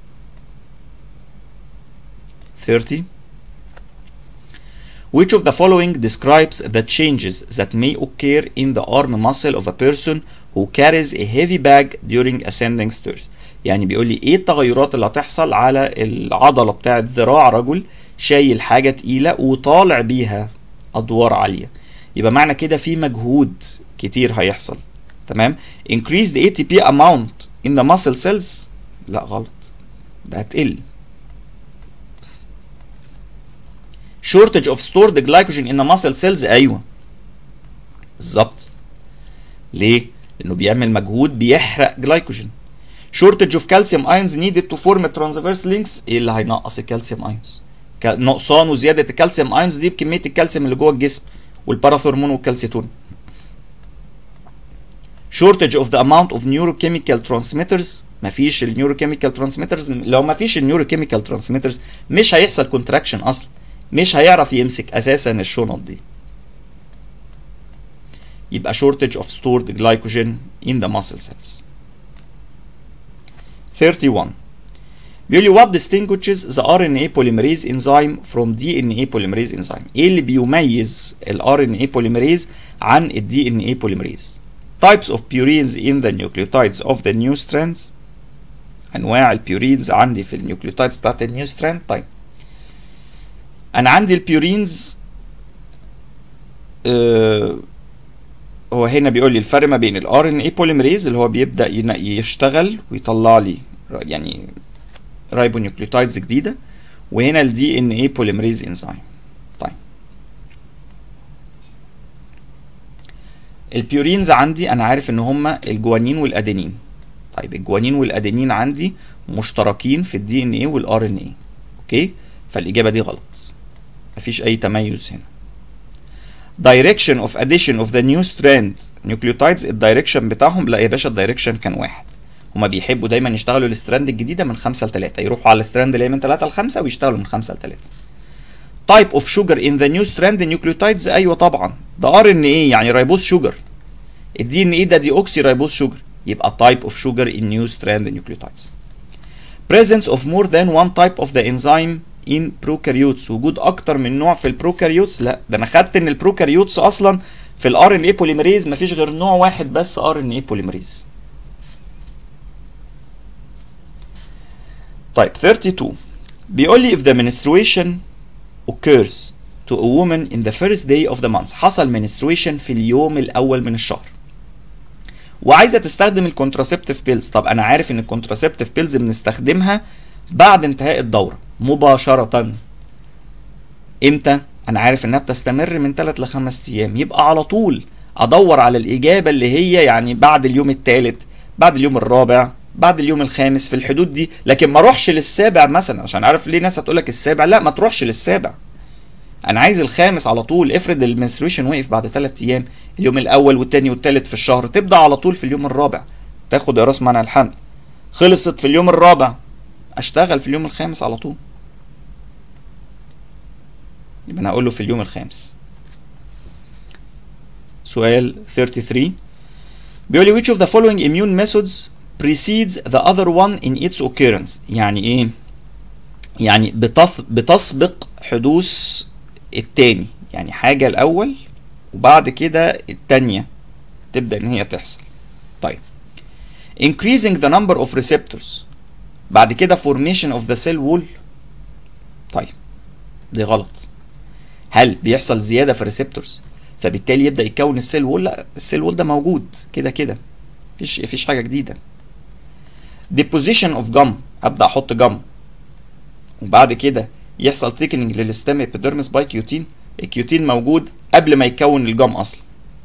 30 Which of the following describes the changes that may occur in the arm muscle of a person who carries a heavy bag during ascending stairs؟ يعني بيقول لي ايه التغيرات اللي هتحصل على العضلة بتاعت ذراع رجل شايل حاجة تقيلة وطالع بيها أدوار عالية. يبقى معنى كده في مجهود كتير هيحصل تمام increase the ATP amount in the muscle cells لا غلط ده هتقل shortage of stored glycogen in the muscle cells ايوه بالظبط ليه لانه بيعمل مجهود بيحرق جلايكوجين shortage of calcium ions needed to form transverse links ايه اللي هينقص الكالسيوم ايونز نقصان وزياده الكالسيوم ايونز دي بكميه الكالسيوم اللي جوه الجسم والباراثورمون والكالسيتون shortage of the amount of neurochemical transmitters مفيش النيوروكيميكال ترانسميترز لو مفيش النيوروكيميكال ترانسميترز مش هيحصل كونتراكشن اصلا مش هيعرف يمسك اساسا الشنط دي يبقى shortage of stored glycogen in the muscle cells 31 بيقول لي what distinguishes the RNA polymerase enzyme from DNA polymerase enzyme ايه اللي بيميز ال RNA polymerase عن ال DNA polymerase types of purines in the nucleotides of the new strands انواع البيورينز عندي في النيوكليوتايدز بتاعت النيو ستراند طيب انا عندي البيورينز آه هو هنا بيقول لي الفرق ما بين الار ان اي بوليمريز اللي هو بيبدا يشتغل ويطلع لي يعني رايبونيوكليوتايدز جديده وهنا الدي ان اي بوليمريز انزيم طيب البيورينز عندي انا عارف ان هما الجوانين والادينين طيب الجوانين والادينين عندي مشتركين في الدي ان اي والار ان اي اوكي فالاجابه دي غلط مفيش اي تميز هنا direction of addition of the new strand nucleotides الدايركشن بتاعهم لا يا باشا الدايركشن كان واحد هما بيحبوا دايما يشتغلوا الستراند الجديده من 5 ل 3 يروحوا على الستراند اللي هي من 3 ل 5 ويشتغلوا من 5 ل 3 تايب اوف شوجر ان ذا نيو ستراند نيوكليوتايدز ايوه طبعا ده ار ان ايه يعني ريبوز شوجر الدي ان ايه ده دي اوكسي ريبوز شوجر يبقى تايب اوف شوجر ان نيو ستراند نيوكليوتايدز presence of more than one type of the enzyme in prokaryotes وجود اكتر من نوع في البروكاريوتس لا ده انا خدت ان البروكاريوتس اصلا في الار ان اي بوليمريز مفيش غير نوع واحد بس ار ان اي بوليمريز طيب 32 بيقول لي if the menstruation occurs to a woman in the first day of the month حصل menstruation في اليوم الاول من الشهر وعايزه تستخدم الكونتراسبتيف بيلز طب انا عارف ان الكونتراسبتيف بيلز بنستخدمها بعد انتهاء الدوره مباشره امتى انا عارف انها بتستمر من 3 ل 5 ايام يبقى على طول ادور على الاجابه اللي هي يعني بعد اليوم الثالث بعد اليوم الرابع بعد اليوم الخامس في الحدود دي لكن ما اروحش للسابع مثلا عشان عارف ليه ناس هتقول لك السابع لا ما تروحش للسابع انا عايز الخامس على طول افرض المنستريشن وقف بعد 3 ايام اليوم الاول والثاني والثالث في الشهر تبدا على طول في اليوم الرابع تاخد راس منع الحمل خلصت في اليوم الرابع اشتغل في اليوم الخامس على طول يبقى انا هقول له في اليوم الخامس سؤال 33 بيقول لي which of the following immune methods precedes the other one in its occurrence يعني ايه يعني بتص... بتسبق حدوث التاني يعني حاجة الأول وبعد كده التانية تبدأ إن هي تحصل طيب increasing the number of receptors بعد كده formation of the cell wall طيب دي غلط هل بيحصل زيادة في الريسبتورز فبالتالي يبدأ يتكون السيل وول لا السيل وول ده موجود كده كده مفيش مفيش حاجة جديدة deposition of gum أبدأ أحط جم وبعد كده يحصل thickening للستام ابيديرمس باي كيوتين الكيوتين موجود قبل ما يكون الجم اصلا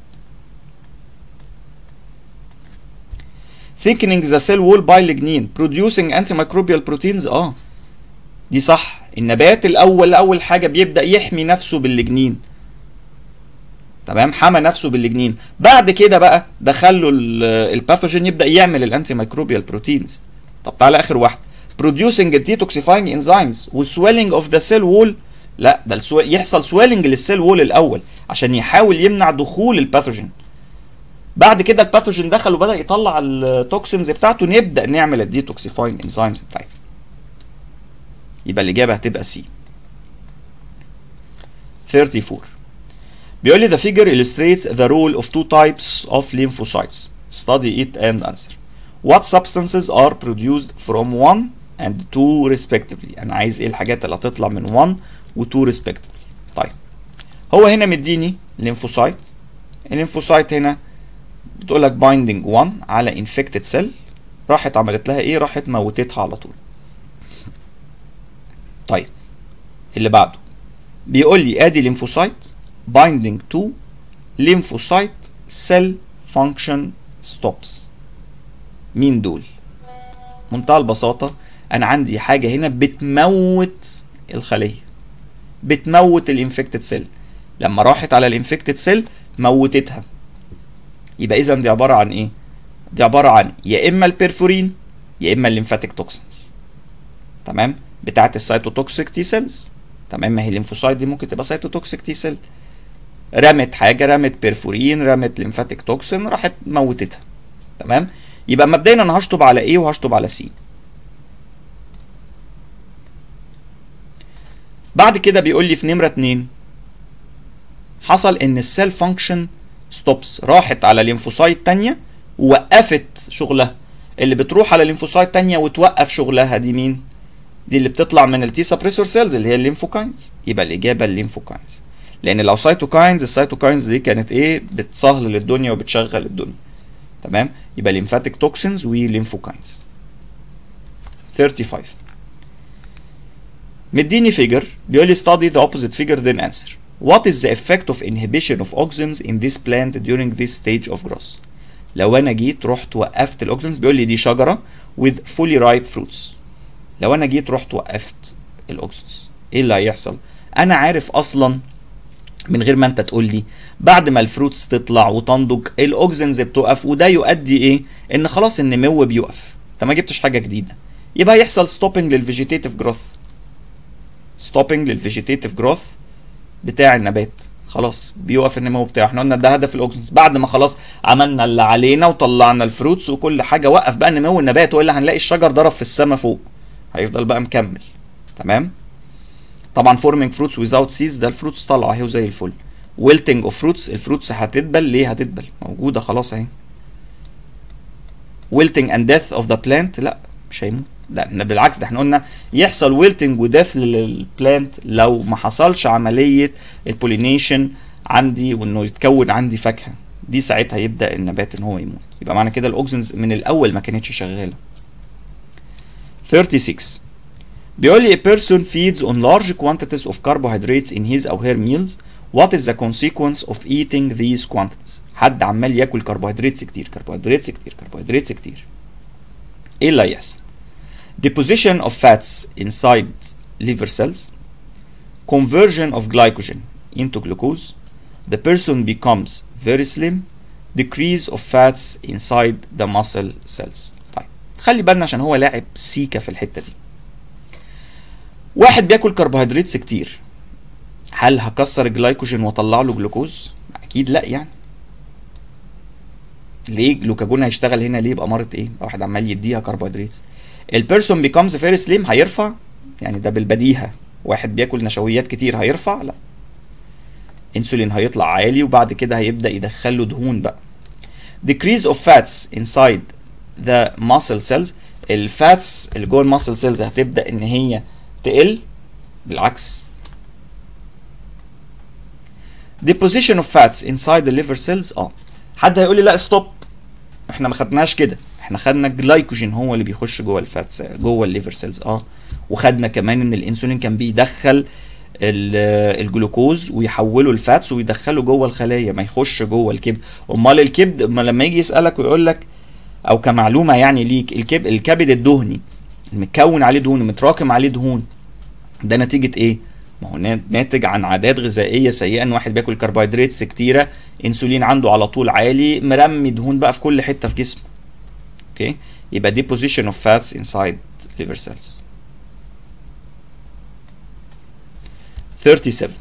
thickening the cell wall by lignin producing antimicrobial proteins اه دي صح النبات الاول اول حاجه بيبدا يحمي نفسه باللجنين تمام حمى نفسه باللجنين بعد كده بقى دخله الباثوجين يبدا يعمل الانتي ميكروبيال بروتينز طب تعالى اخر واحده producing detoxifying enzymes والسويلنج اوف ذا سيل وول لا ده السو... يحصل سويلنج للسيل وول الاول عشان يحاول يمنع دخول الباثوجين بعد كده الباثوجين دخل وبدا يطلع التوكسينز بتاعته نبدا نعمل الديتوكسيفاينج انزيمز بتاعتنا يبقى الاجابه هتبقى سي 34 بيقول لي the figure illustrates the role of two types of lymphocytes study it and answer what substances are produced from one and two respectively انا عايز ايه الحاجات اللي هتطلع من 1 و 2 respectively طيب هو هنا مديني ليمفوسايت الليمفوسايت هنا بتقول لك بايندنج 1 على انفكتد سيل راحت عملت لها ايه راحت موتتها على طول طيب اللي بعده بيقول لي ادي ليمفوسايت بايندنج تو ليمفوسايت سيل فانكشن ستوبس مين دول منتهى البساطه انا عندي حاجه هنا بتموت الخليه بتموت الانفكتد سيل لما راحت على الانفكتد سيل موتتها يبقى اذا دي عباره عن ايه دي عباره عن يا اما البرفورين يا اما الليمفاتيك توكسنز تمام بتاعه السيتوتوكسيك تي سيلز تمام ما هي الليمفوسايت دي ممكن تبقى سيتوتوكسيك تي سيل رمت حاجه رمت بيرفورين رمت ليمفاتيك توكسين راحت موتتها تمام يبقى مبدئيا انا هشطب على ايه وهشطب على سي بعد كده بيقول لي في نمره 2 حصل ان السيل فانكشن ستوبس راحت على ليمفوسايت تانية ووقفت شغلها اللي بتروح على ليمفوسايت تانية وتوقف شغلها دي مين دي اللي بتطلع من التي سبريسور سيلز اللي هي الليمفوكاينز يبقى الاجابه الليمفوكاينز لان لو سيتوكاينز السيتوكاينز دي كانت ايه بتسهل الدنيا وبتشغل الدنيا تمام يبقى ليمفاتيك توكسينز وليمفوكاينز 35 مديني فيجر بيقول لي study the opposite figure then answer what is the effect of inhibition of auxins in this plant during this stage of growth لو انا جيت رحت وقفت الاوكسنز بيقول لي دي شجره with fully ripe fruits لو انا جيت رحت وقفت الاوكسنز ايه اللي هيحصل انا عارف اصلا من غير ما انت تقول لي بعد ما الفروتس تطلع وتنضج الاوكسنز بتقف وده يؤدي ايه ان خلاص النمو بيقف انت ما جبتش حاجه جديده يبقى هيحصل ستوبنج للفيجيتيف جروث ستوبنج للفيجيتيف جروث بتاع النبات خلاص بيوقف النمو بتاعه احنا قلنا ده هدف الاوكسنز بعد ما خلاص عملنا اللي علينا وطلعنا الفروتس وكل حاجه وقف بقى نمو النبات والا هنلاقي الشجر ضرب في السما فوق هيفضل بقى مكمل تمام طبعا فورمينج فروتس ويزاوت سيز ده الفروتس طالعه اهي وزي الفل ويلتنج اوف فروتس الفروتس هتدبل ليه هتدبل موجوده خلاص اهي ويلتنج اند ديث اوف ذا بلانت لا مش هيموت ده بالعكس ده احنا قلنا يحصل ويلتنج وديث للبلانت لو ما حصلش عمليه البولينيشن عندي وانه يتكون عندي فاكهه دي ساعتها يبدا النبات ان هو يموت يبقى معنى كده الاوكسجنز من الاول ما كانتش شغاله 36 بيقول لي a person feeds on large quantities of carbohydrates in his or her meals what is the consequence of eating these quantities حد عمال ياكل كربوهيدرات كتير كربوهيدرات كتير كربوهيدرات كتير ايه اللي هيحصل deposition of fats inside liver cells conversion of glycogen into glucose the person becomes very slim decrease of fats inside the muscle cells طيب خلي بالنا عشان هو لاعب سيكا في الحته دي واحد بياكل كربوهيدرات كتير هل هكسر الجلايكوجين واطلع له جلوكوز اكيد لا يعني ليه جلوكاجون هيشتغل هنا ليه بأمارة ايه واحد عمال يديها كربوهيدرات البيرسون بيكمز فيري سليم هيرفع يعني ده بالبديهه واحد بياكل نشويات كتير هيرفع لا انسولين هيطلع عالي وبعد كده هيبدا يدخل له دهون بقى decrease of fats inside the muscle cells الفاتس اللي جوه الماسل سيلز هتبدا ان هي تقل بالعكس deposition of fats inside the liver cells اه حد هيقول لي لا ستوب احنا ما خدناش كده احنا خدنا الجلايكوجين هو اللي بيخش جوه الفاتس جوه الليفر سيلز اه وخدنا كمان ان الانسولين كان بيدخل الجلوكوز ويحوله لفاتس ويدخله جوه الخلايا ما يخش جوه الكبد امال الكبد أما لما يجي يسالك ويقول لك او كمعلومه يعني ليك الكبد الكبد الدهني المتكون عليه دهون متراكم عليه دهون ده نتيجه ايه ما هو ناتج عن عادات غذائيه سيئه ان واحد بياكل كربوهيدرات كتيره انسولين عنده على طول عالي مرمي دهون بقى في كل حته في جسمه اوكي يبقى deposition of fats inside liver cells 37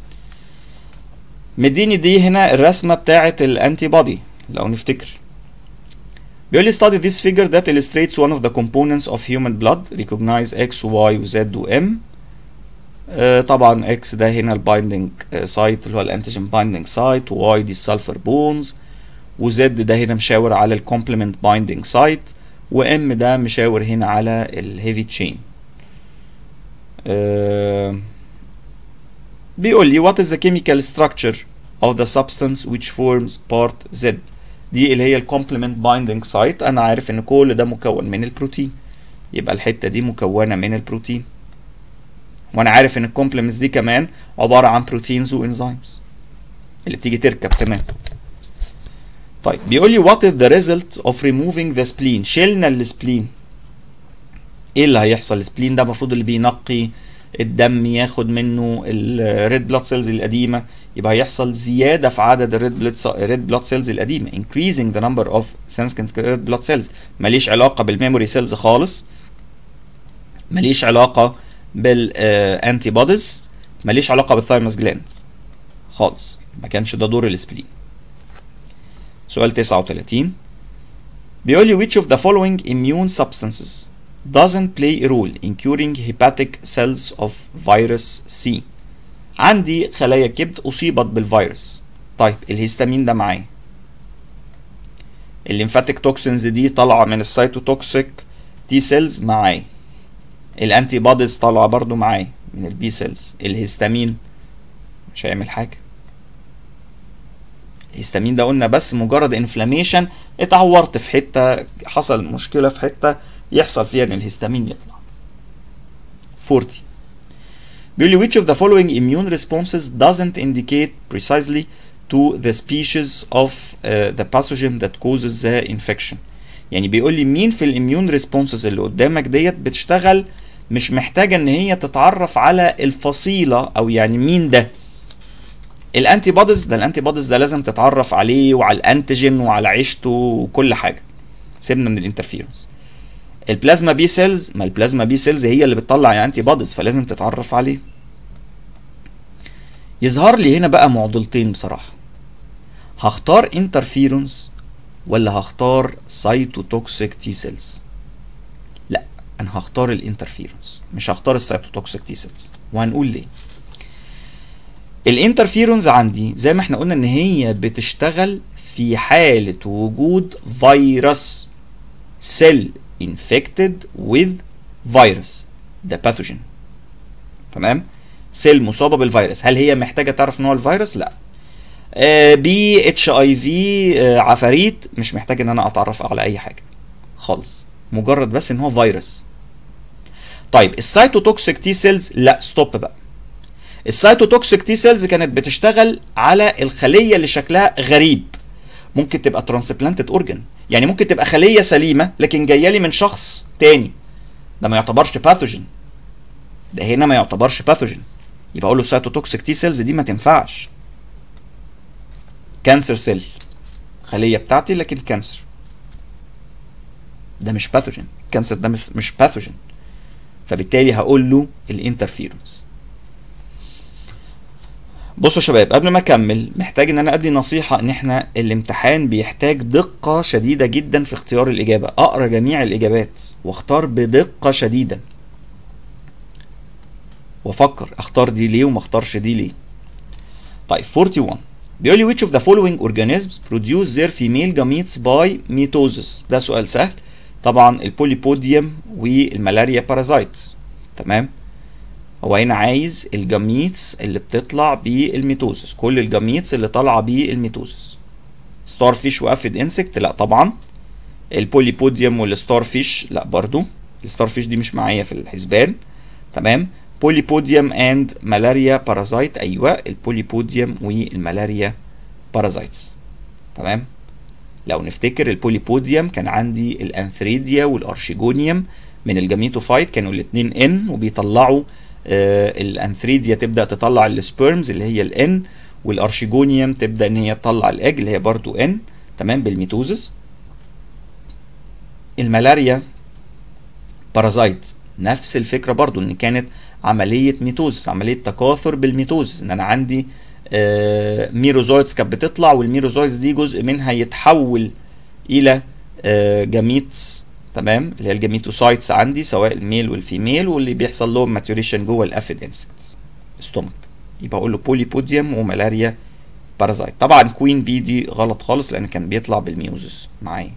مديني دي هنا الرسمه بتاعه الانتي بودي لو نفتكر بيقول لي study this figure that illustrates one of the components of human blood recognize X و Y و Z و M آه طبعا X ده هنا البايندنج سايت اللي هو الانتيجين بايندنج سايت و Y دي السلفر بونز و Z ده هنا مشاور على الكومبلمنت بايندنج سايت و M ده مشاور هنا على الهيفي تشين آه بيقول لي what is the chemical structure of the substance which forms part Z دي اللي هي الكومبلمنت بايندنج سايت انا عارف ان كل ده مكون من البروتين يبقى الحته دي مكونه من البروتين وانا عارف ان الكومبلمنتس دي كمان عباره عن بروتينز وانزيمز اللي بتيجي تركب كمان طيب بيقول لي what is the result of removing the spleen شلنا السبلين ايه اللي هيحصل السبلين ده المفروض اللي بينقي الدم ياخد منه الريد بلاد سيلز القديمه يبقى هيحصل زياده في عدد الريد بلاد ريد بلاد سيلز القديمه increasing the number of sensitive red blood cells ماليش علاقه بالميموري سيلز خالص ماليش علاقه بالانتي بوديز ماليش علاقه بالثايموس جلاند خالص ما كانش ده دور السبلين سؤال 39 بيقول لي which of the following immune substances doesn't play a role in curing hepatic cells of virus C عندي خلايا كبد أصيبت بالفيروس طيب الهستامين ده معايا الليمفاتيك توكسينز دي طالعة من السيتوتوكسيك تي سيلز معايا الانتي بوديز طالعة برضو معايا من البي سيلز الهستامين مش هيعمل حاجة الهستامين ده قلنا بس مجرد انفلاميشن اتعورت في حتة حصل مشكلة في حتة يحصل فيها ان الهستامين يطلع 40 بيقول لي which of the following immune responses doesn't indicate precisely to the species of uh, the pathogen that causes the infection يعني بيقول لي مين في الاميون ريسبونسز اللي قدامك ديت بتشتغل مش محتاجه ان هي تتعرف على الفصيله او يعني مين ده الانتي بوديز ده الانتي بوديز ده لازم تتعرف عليه وعلى الانتيجين وعلى عيشته وكل حاجه سيبنا من الانترفيرنس البلازما بي سيلز ما البلازما بي سيلز هي اللي بتطلع انتي بوديز فلازم تتعرف عليه يظهر لي هنا بقى معضلتين بصراحه هختار انترفيرونز ولا هختار سايتوتوكسيك تي سيلز لا انا هختار الانترفيرونز مش هختار السايتوتوكسيك تي سيلز وهنقول ليه الانترفيرونز عندي زي ما احنا قلنا ان هي بتشتغل في حالة وجود فيروس سيل infected with virus ده باثوجين تمام سيل مصابة بالفيروس هل هي محتاجة تعرف نوع الفيروس لا بي اتش اي في عفاريت مش محتاج ان انا اتعرف على اي حاجة خالص مجرد بس ان هو فيروس طيب السايتوتوكسيك تي سيلز لا ستوب بقى السايتوتوكسيك تي سيلز كانت بتشتغل على الخليه اللي شكلها غريب ممكن تبقى ترانسبلانتد اورجن يعني ممكن تبقى خليه سليمه لكن جايه لي من شخص تاني ده ما يعتبرش باثوجين ده هنا ما يعتبرش باثوجين يبقى اقول له السايتوتوكسيك تي سيلز دي ما تنفعش كانسر سيل خليه بتاعتي لكن كانسر ده مش باثوجين كانسر ده مش باثوجين فبالتالي هقول له الانترفيرنس بصوا يا شباب قبل ما اكمل محتاج ان انا ادي نصيحه ان احنا الامتحان بيحتاج دقه شديده جدا في اختيار الاجابه اقرا جميع الاجابات واختار بدقه شديده وافكر اختار دي ليه وما اختارش دي ليه طيب 41 بيقول لي which of the following organisms produce their female gametes by mitosis ده سؤال سهل طبعا البوليبوديوم والملاريا بارازايت تمام هو هنا عايز الجاميتس اللي بتطلع بالميتوزس كل الجاميتس اللي طالعه بالميتوزس ستار فيش وافد انسكت لا طبعا البوليبوديوم والستار فيش لا برضو الستار فيش دي مش معايا في الحسبان تمام بوليبوديوم اند ملاريا بارازايت ايوه البوليبوديوم والملاريا بارازايتس تمام لو نفتكر البوليبوديوم كان عندي الانثريديا والارشيجونيوم من الجاميتوفايت كانوا الاثنين ان وبيطلعوا آه الانثريديا تبدا تطلع السبيرمز اللي هي الان والارشيجونيوم تبدا ان هي تطلع الاج اللي هي برضو ان تمام بالميتوزس الملاريا بارازايت نفس الفكره برضو ان كانت عمليه ميتوزس عمليه تكاثر بالميتوزس ان انا عندي آه ميروزويدز كانت بتطلع والميروزويدز دي جزء منها يتحول الى آه جاميتس تمام اللي هي الجاميتوسايتس عندي سواء الميل والفيميل واللي بيحصل لهم ماتوريشن جوه الافيد انسكت ستومك يبقى اقول له بوليبوديوم وملاريا بارازايت طبعا كوين بي دي غلط خالص لان كان بيطلع بالميوزس معايا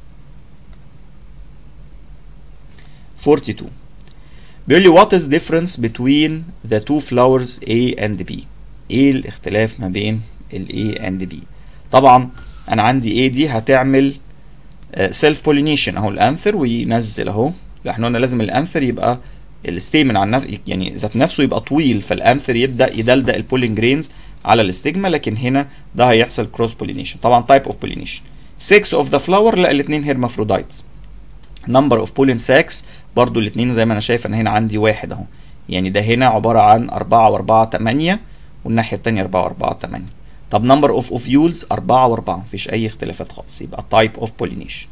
42 بيقول لي what is difference between the two flowers A and B ايه الاختلاف ما بين ال A and B طبعا انا عندي A دي هتعمل سيلف بولينيشن اهو الانثر وينزل اهو احنا قلنا لازم الانثر يبقى الستيمن عن نفسه يعني ذات نفسه يبقى طويل فالانثر يبدا يدلدق البولين جرينز على الاستجما لكن هنا ده هيحصل كروس بولينيشن طبعا تايب اوف بولينيشن 6 اوف ذا فلاور لا الاثنين هيرمافرودايت نمبر اوف بولين ساكس برضو الاثنين زي ما انا شايف ان هنا عندي واحد اهو يعني ده هنا عباره عن 4 و4 8 والناحيه الثانيه 4 و4 8 طب نمبر اوف اوفيولز 4 و4 مفيش اي اختلافات خالص يبقى تايب اوف بولينيشن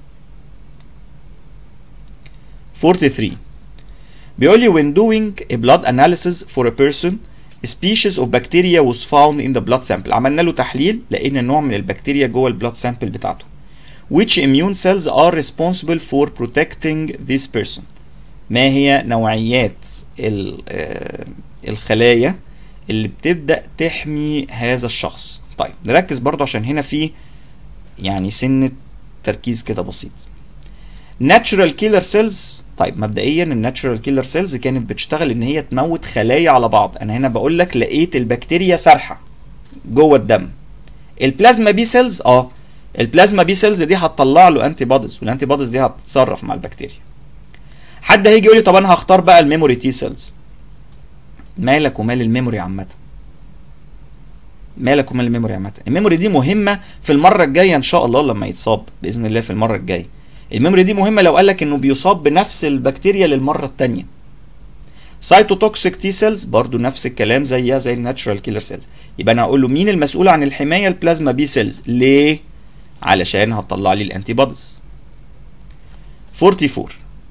43 بيقول لي when doing a blood analysis for a person a species of bacteria was found in the blood sample عملنا له تحليل لقينا نوع من البكتيريا جوه البلاد سامبل بتاعته which immune cells are responsible for protecting this person ما هي نوعيات الخلايا اللي بتبدأ تحمي هذا الشخص طيب نركز برضو عشان هنا في يعني سنة تركيز كده بسيط natural killer cells طيب مبدئيا الناتشرال كيلر سيلز كانت بتشتغل ان هي تموت خلايا على بعض انا هنا بقول لك لقيت البكتيريا سارحه جوه الدم البلازما بي سيلز اه البلازما بي سيلز دي هتطلع له انتي بوديز والانتي بوديز دي هتتصرف مع البكتيريا حد هيجي يقول لي طب انا هختار بقى الميموري تي سيلز مالك ومال الميموري عامه مالك ومال الميموري عامه الميموري دي مهمه في المره الجايه ان شاء الله لما يتصاب باذن الله في المره الجايه الميموري دي مهمه لو قال لك انه بيصاب بنفس البكتيريا للمره الثانيه سايتوتوكسيك تي سيلز برضو نفس الكلام زيها زي الناتشرال كيلر سيلز يبقى انا هقول له مين المسؤول عن الحمايه البلازما بي سيلز ليه علشان هتطلع لي الانتي بوديز 44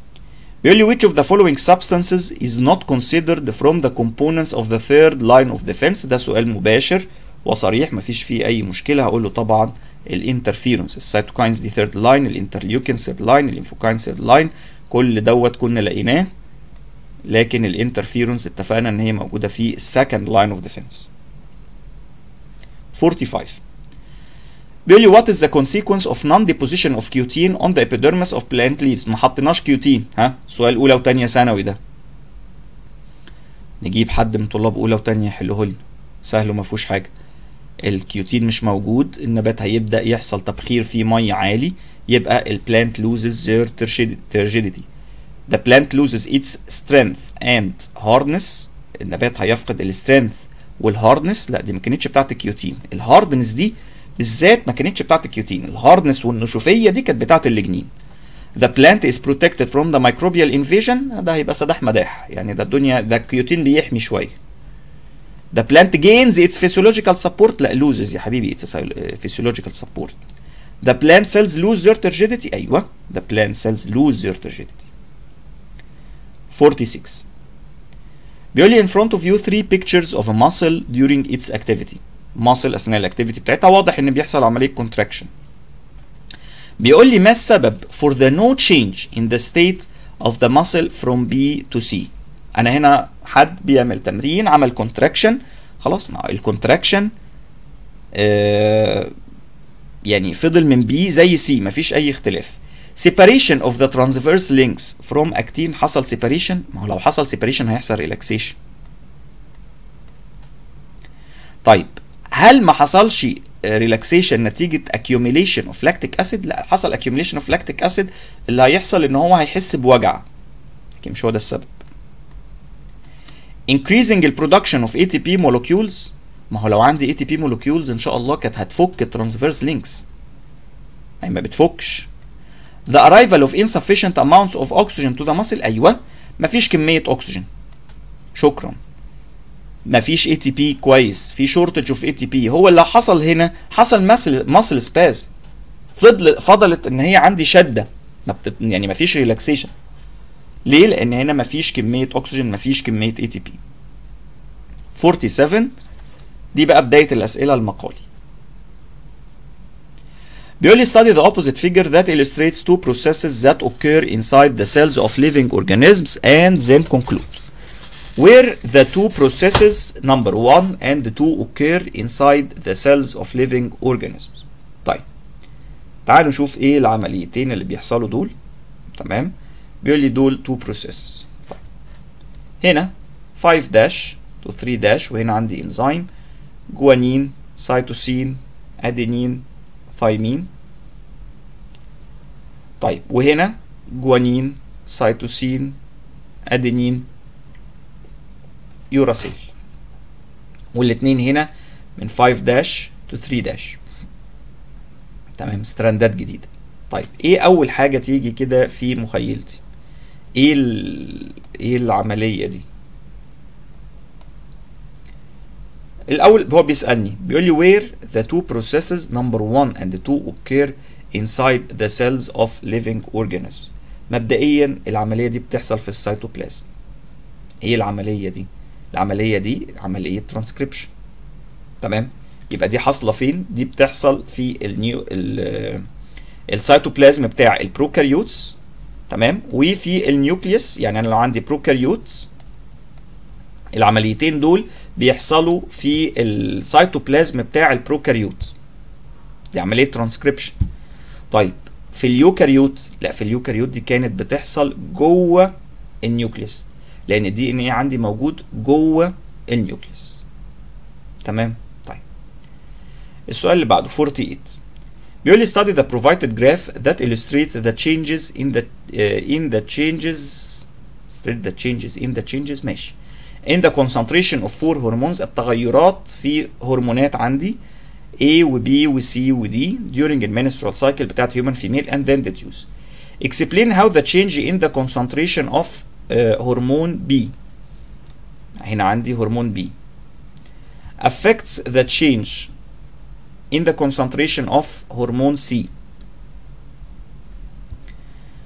بيقول لي which of the following substances is not considered from the components of the third line of defense ده سؤال مباشر وصريح مفيش فيه اي مشكله هقول له طبعا الانترفيرونس السيتوكاينز دي ثيرد لاين الانترليوكين ثيرد لاين الانفوكاين ثيرد لاين كل دوت كنا لقيناه لكن الانترفيرونس اتفقنا ان هي موجوده في السكند لاين اوف ديفense 45 بيقول لي what is the consequence of non-deposition of cutin on the epidermis of plant leaves ما حطيناش كيوتين ها سؤال اولى وثانيه ثانوي ده نجيب حد من طلاب اولى وثانيه يحله لنا سهل وما فيهوش حاجه الكيوتين مش موجود النبات هيبدا يحصل تبخير فيه ميه عالي يبقى البلانت loses their turgidity the plant loses its strength and hardness النبات هيفقد السترينث والهاردنس لا دي ما كانتش بتاعت الكيوتين الهاردنس دي بالذات ما كانتش بتاعت الكيوتين الهاردنس والنشوفيه دي كانت بتاعت الليجنين The plant is protected from the microbial invasion ده هيبقى سداح مداح يعني ده الدنيا ده الكيوتين بيحمي شويه The plant gains its physiological support لا loses يا حبيبي its physiological support The plant cells lose their turgidity ايوه The plant cells lose their turgidity 46 بيقول لي in front of you three pictures of a muscle during its activity muscle اثناء الاكتيفيتي بتاعتها واضح ان بيحصل عمليه contraction بيقول لي ما السبب for the no change in the state of the muscle from B to C انا هنا حد بيعمل تمرين عمل contraction خلاص ما الكونتراكشن آه يعني فضل من B زي C مفيش اي اختلاف separation of the transverse links from actin حصل separation ما هو لو حصل separation هيحصل relaxation طيب هل ما حصلش ريلاكسيشن نتيجه accumulation of lactic acid لا حصل accumulation of lactic acid اللي هيحصل ان هو هيحس بوجع لكن مش هو ده السبب increasing the production of ATP molecules ما هو لو عندي ATP molecules ان شاء الله كانت هتفك الترانسفيرس لينكس اي ما بتفكش the arrival of insufficient amounts of oxygen to the muscle ايوه مفيش كميه اكسجين شكرا مفيش اي تي بي كويس في شورتج اوف اي تي بي هو اللي حصل هنا حصل ماسل ماسل سبازم فضل فضلت ان هي عندي شده ما بتت يعني مفيش ريلاكسيشن ليه لان هنا مفيش كميه اكسجين مفيش كميه اي تي بي 47 دي بقى بدايه الاسئله المقالي بيقول لي study the opposite figure that illustrates two processes that occur inside the cells of living organisms and then conclude where the two processes number one and two occur inside the cells of living organisms طيب تعالوا نشوف ايه العمليتين اللي بيحصلوا دول تمام بيقول لي دول two processes طيب هنا 5 داش to 3 داش وهنا عندي انزيم جوانين سيتوسين ادينين ثايمين طيب وهنا جوانين سيتوسين ادينين يوراسيل والاثنين هنا من 5 داش تو 3 داش تمام ستراندات جديده طيب ايه اول حاجه تيجي كده في مخيلتي ايه ال... ايه العمليه دي الاول هو بيسالني بيقول لي where the two processes number one and two occur inside the cells of living organisms مبدئيا العمليه دي بتحصل في السيتوبلازم ايه العمليه دي العمليه دي عمليه ترانسكريبشن تمام يبقى دي حاصله فين دي بتحصل في النيو السيتوبلازم بتاع البروكاريوتس تمام وفي النيوكليوس يعني انا لو عندي بروكاريوت العمليتين دول بيحصلوا في السيتوبلازم بتاع البروكاريوت دي عمليه ترانسكريبشن طيب في اليوكاريوت لا في اليوكاريوت دي كانت بتحصل جوه النيوكليوس لان الدي ان ايه عندي موجود جوه النيوكليوس تمام طيب السؤال اللي بعده 48 بيقول لي study the provided graph that illustrates the changes in the uh, in the changes the changes in the changes ماشي in the concentration of four hormones التغيرات في هرمونات عندي A و B و C و D during the menstrual cycle بتاعت human female and then the use explain how the change in the concentration of هرمون B هنا عندي هرمون B affects the change in the concentration of هرمون C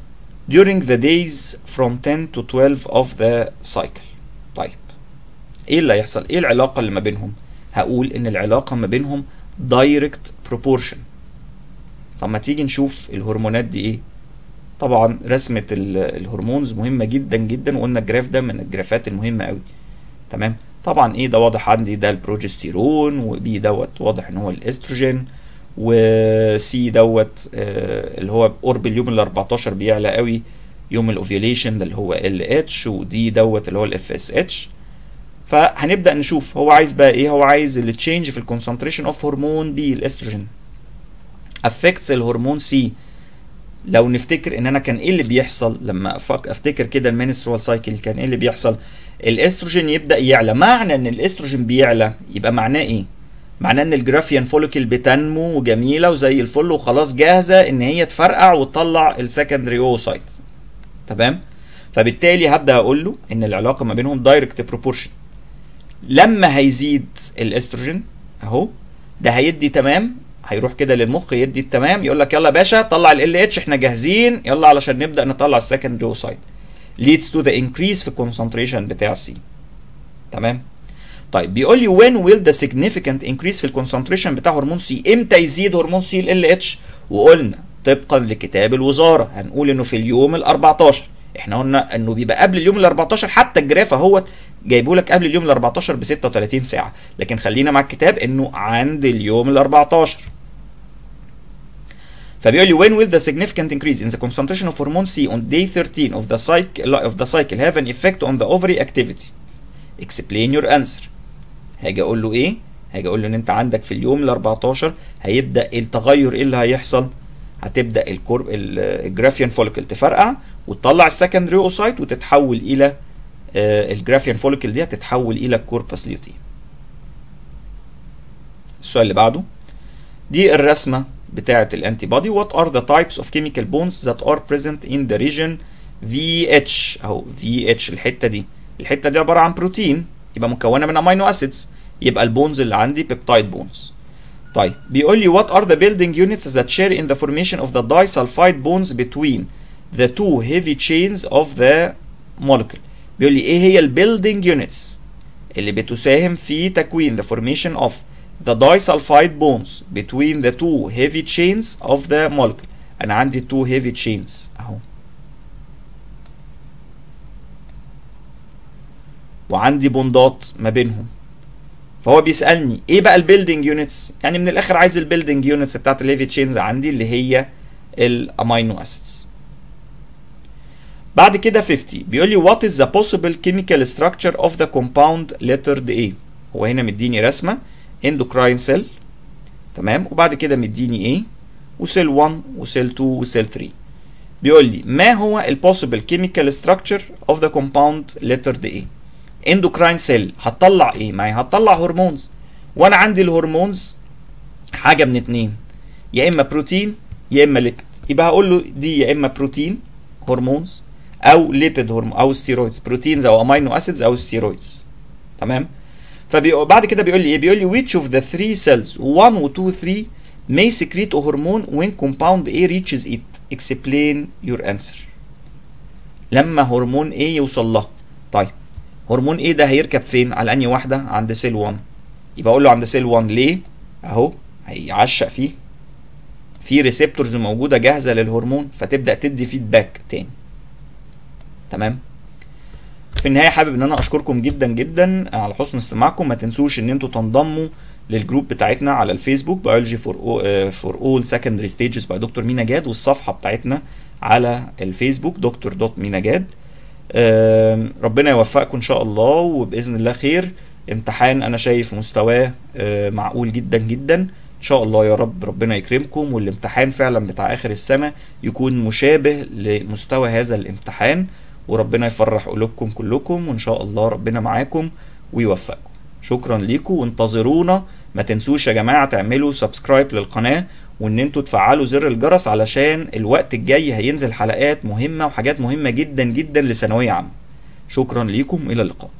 during the days from 10 to 12 of the cycle طيب ايه اللي هيحصل ايه العلاقه اللي ما بينهم هقول ان العلاقه ما بينهم direct proportion طب ما تيجي نشوف الهرمونات دي ايه طبعا رسمه الهرمونز مهمه جدا جدا وقلنا الجراف ده من الجرافات المهمه قوي تمام طبعا ايه ده واضح عندي ده البروجستيرون وبي دوت واضح ان هو الاستروجين وسي دوت آه اللي هو قرب اليوم ال 14 بيعلى قوي يوم الاوفيوليشن ده اللي هو ال اتش ودي دوت اللي هو الاف اس اتش فهنبدا نشوف هو عايز بقى ايه هو عايز التشينج في الكونسنتريشن اوف هرمون بي الاستروجين افكتس الهرمون سي لو نفتكر ان انا كان ايه اللي بيحصل لما افتكر كده المينسترول سايكل كان ايه اللي بيحصل الاستروجين يبدا يعلى معنى ان الاستروجين بيعلى يبقى معناه ايه معناه ان الجرافيان فوليكل بتنمو وجميله وزي الفل وخلاص جاهزه ان هي تفرقع وتطلع السكندري اوسايت تمام فبالتالي هبدا اقول له ان العلاقه ما بينهم دايركت بروبورشن لما هيزيد الاستروجين اهو ده هيدي تمام هيروح كده للمخ يدي التمام يقول لك يلا يا باشا طلع ال اتش احنا جاهزين يلا علشان نبدا نطلع السكندري اوسايت leads to the increase في الكونسنتريشن بتاع سي تمام طيب بيقول لي when will the significant increase في الكونسنتريشن بتاع هرمون سي امتى يزيد هرمون سي ال اتش وقلنا طبقا لكتاب الوزاره هنقول انه في اليوم ال 14 احنا قلنا انه بيبقى قبل اليوم ال 14 حتى الجراف اهوت جايبه لك قبل اليوم ال 14 ب 36 ساعه لكن خلينا مع الكتاب انه عند اليوم ال 14 فبيقول لي when will the significant increase in the concentration of hormone C on day 13 of the cycle of the cycle have an effect on the ovary activity explain your answer هاجي اقول له ايه هاجي اقول له ان انت عندك في اليوم ال 14 هيبدا التغير ايه اللي هيحصل هتبدا الكورب الجرافيان فوليكل تفرقع وتطلع السكندري اوسايت وتتحول الى آه الجرافيان فوليكل دي هتتحول الى الكوربس ليوتي السؤال اللي بعده دي الرسمه بتاعه الانتي بودي what are the types of chemical bonds that are present in the region VH اهو VH الحته دي الحته دي عباره عن بروتين يبقى مكونه من امينو اسيدز يبقى البونز اللي عندي بيبتايد بونز طيب بيقول لي what are the building units that share in the formation of the disulfide bonds between the two heavy chains of the molecule بيقول لي ايه هي البيلدينج يونتس اللي بتساهم في تكوين the formation of the disulfide bonds between the two heavy chains of the molecule انا عندي two heavy chains اهو وعندي بوندات ما بينهم فهو بيسالني ايه بقى البيلدينج يونتس يعني من الاخر عايز البيلدينج يونتس بتاعت الهيفي تشينز عندي اللي هي الامينو اسيدز بعد كده 50 بيقول لي what is the possible chemical structure of the compound lettered A هو هنا مديني رسمه endocrine cell تمام وبعد كده مديني ايه وسيل 1 وسيل 2 وسيل 3 بيقول لي ما هو ال possible chemical structure of the compound lettered A اندوكراين سيل هتطلع ايه معايا هتطلع هرمونز وانا عندي الهرمونز حاجه من اتنين يا اما بروتين يا اما ليبيد يبقى هقول له دي يا اما بروتين هرمونز او ليبيد هرمون او ستيرويدز بروتينز او امينو اسيدز او ستيرويدز تمام فبعد كده بيقول لي ايه بيقول لي which of the three cells 1 و 2 3 may secrete a hormone when compound A reaches it explain your answer لما هرمون A يوصل لها طيب هرمون ايه ده هيركب فين على انهي واحده عند سيل 1 يبقى اقول له عند سيل 1 ليه اهو هيعشق فيه في ريسبتورز موجوده جاهزه للهرمون فتبدا تدي فيدباك تاني تمام في النهايه حابب ان انا اشكركم جدا جدا على حسن استماعكم ما تنسوش ان انتوا تنضموا للجروب بتاعتنا على الفيسبوك بيولوجي فور فور اول سكندري ستيجز باي دكتور مينا جاد والصفحه بتاعتنا على الفيسبوك دكتور دوت مينا جاد ربنا يوفقكم ان شاء الله وباذن الله خير امتحان انا شايف مستواه معقول جدا جدا ان شاء الله يا رب ربنا يكرمكم والامتحان فعلا بتاع اخر السنه يكون مشابه لمستوى هذا الامتحان وربنا يفرح قلوبكم كلكم وان شاء الله ربنا معاكم ويوفقكم شكرا ليكم وانتظرونا ما تنسوش يا جماعه تعملوا سبسكرايب للقناه وان انتوا تفعلوا زر الجرس علشان الوقت الجاي هينزل حلقات مهمه وحاجات مهمه جدا جدا لثانويه عامه شكرا ليكم الى اللقاء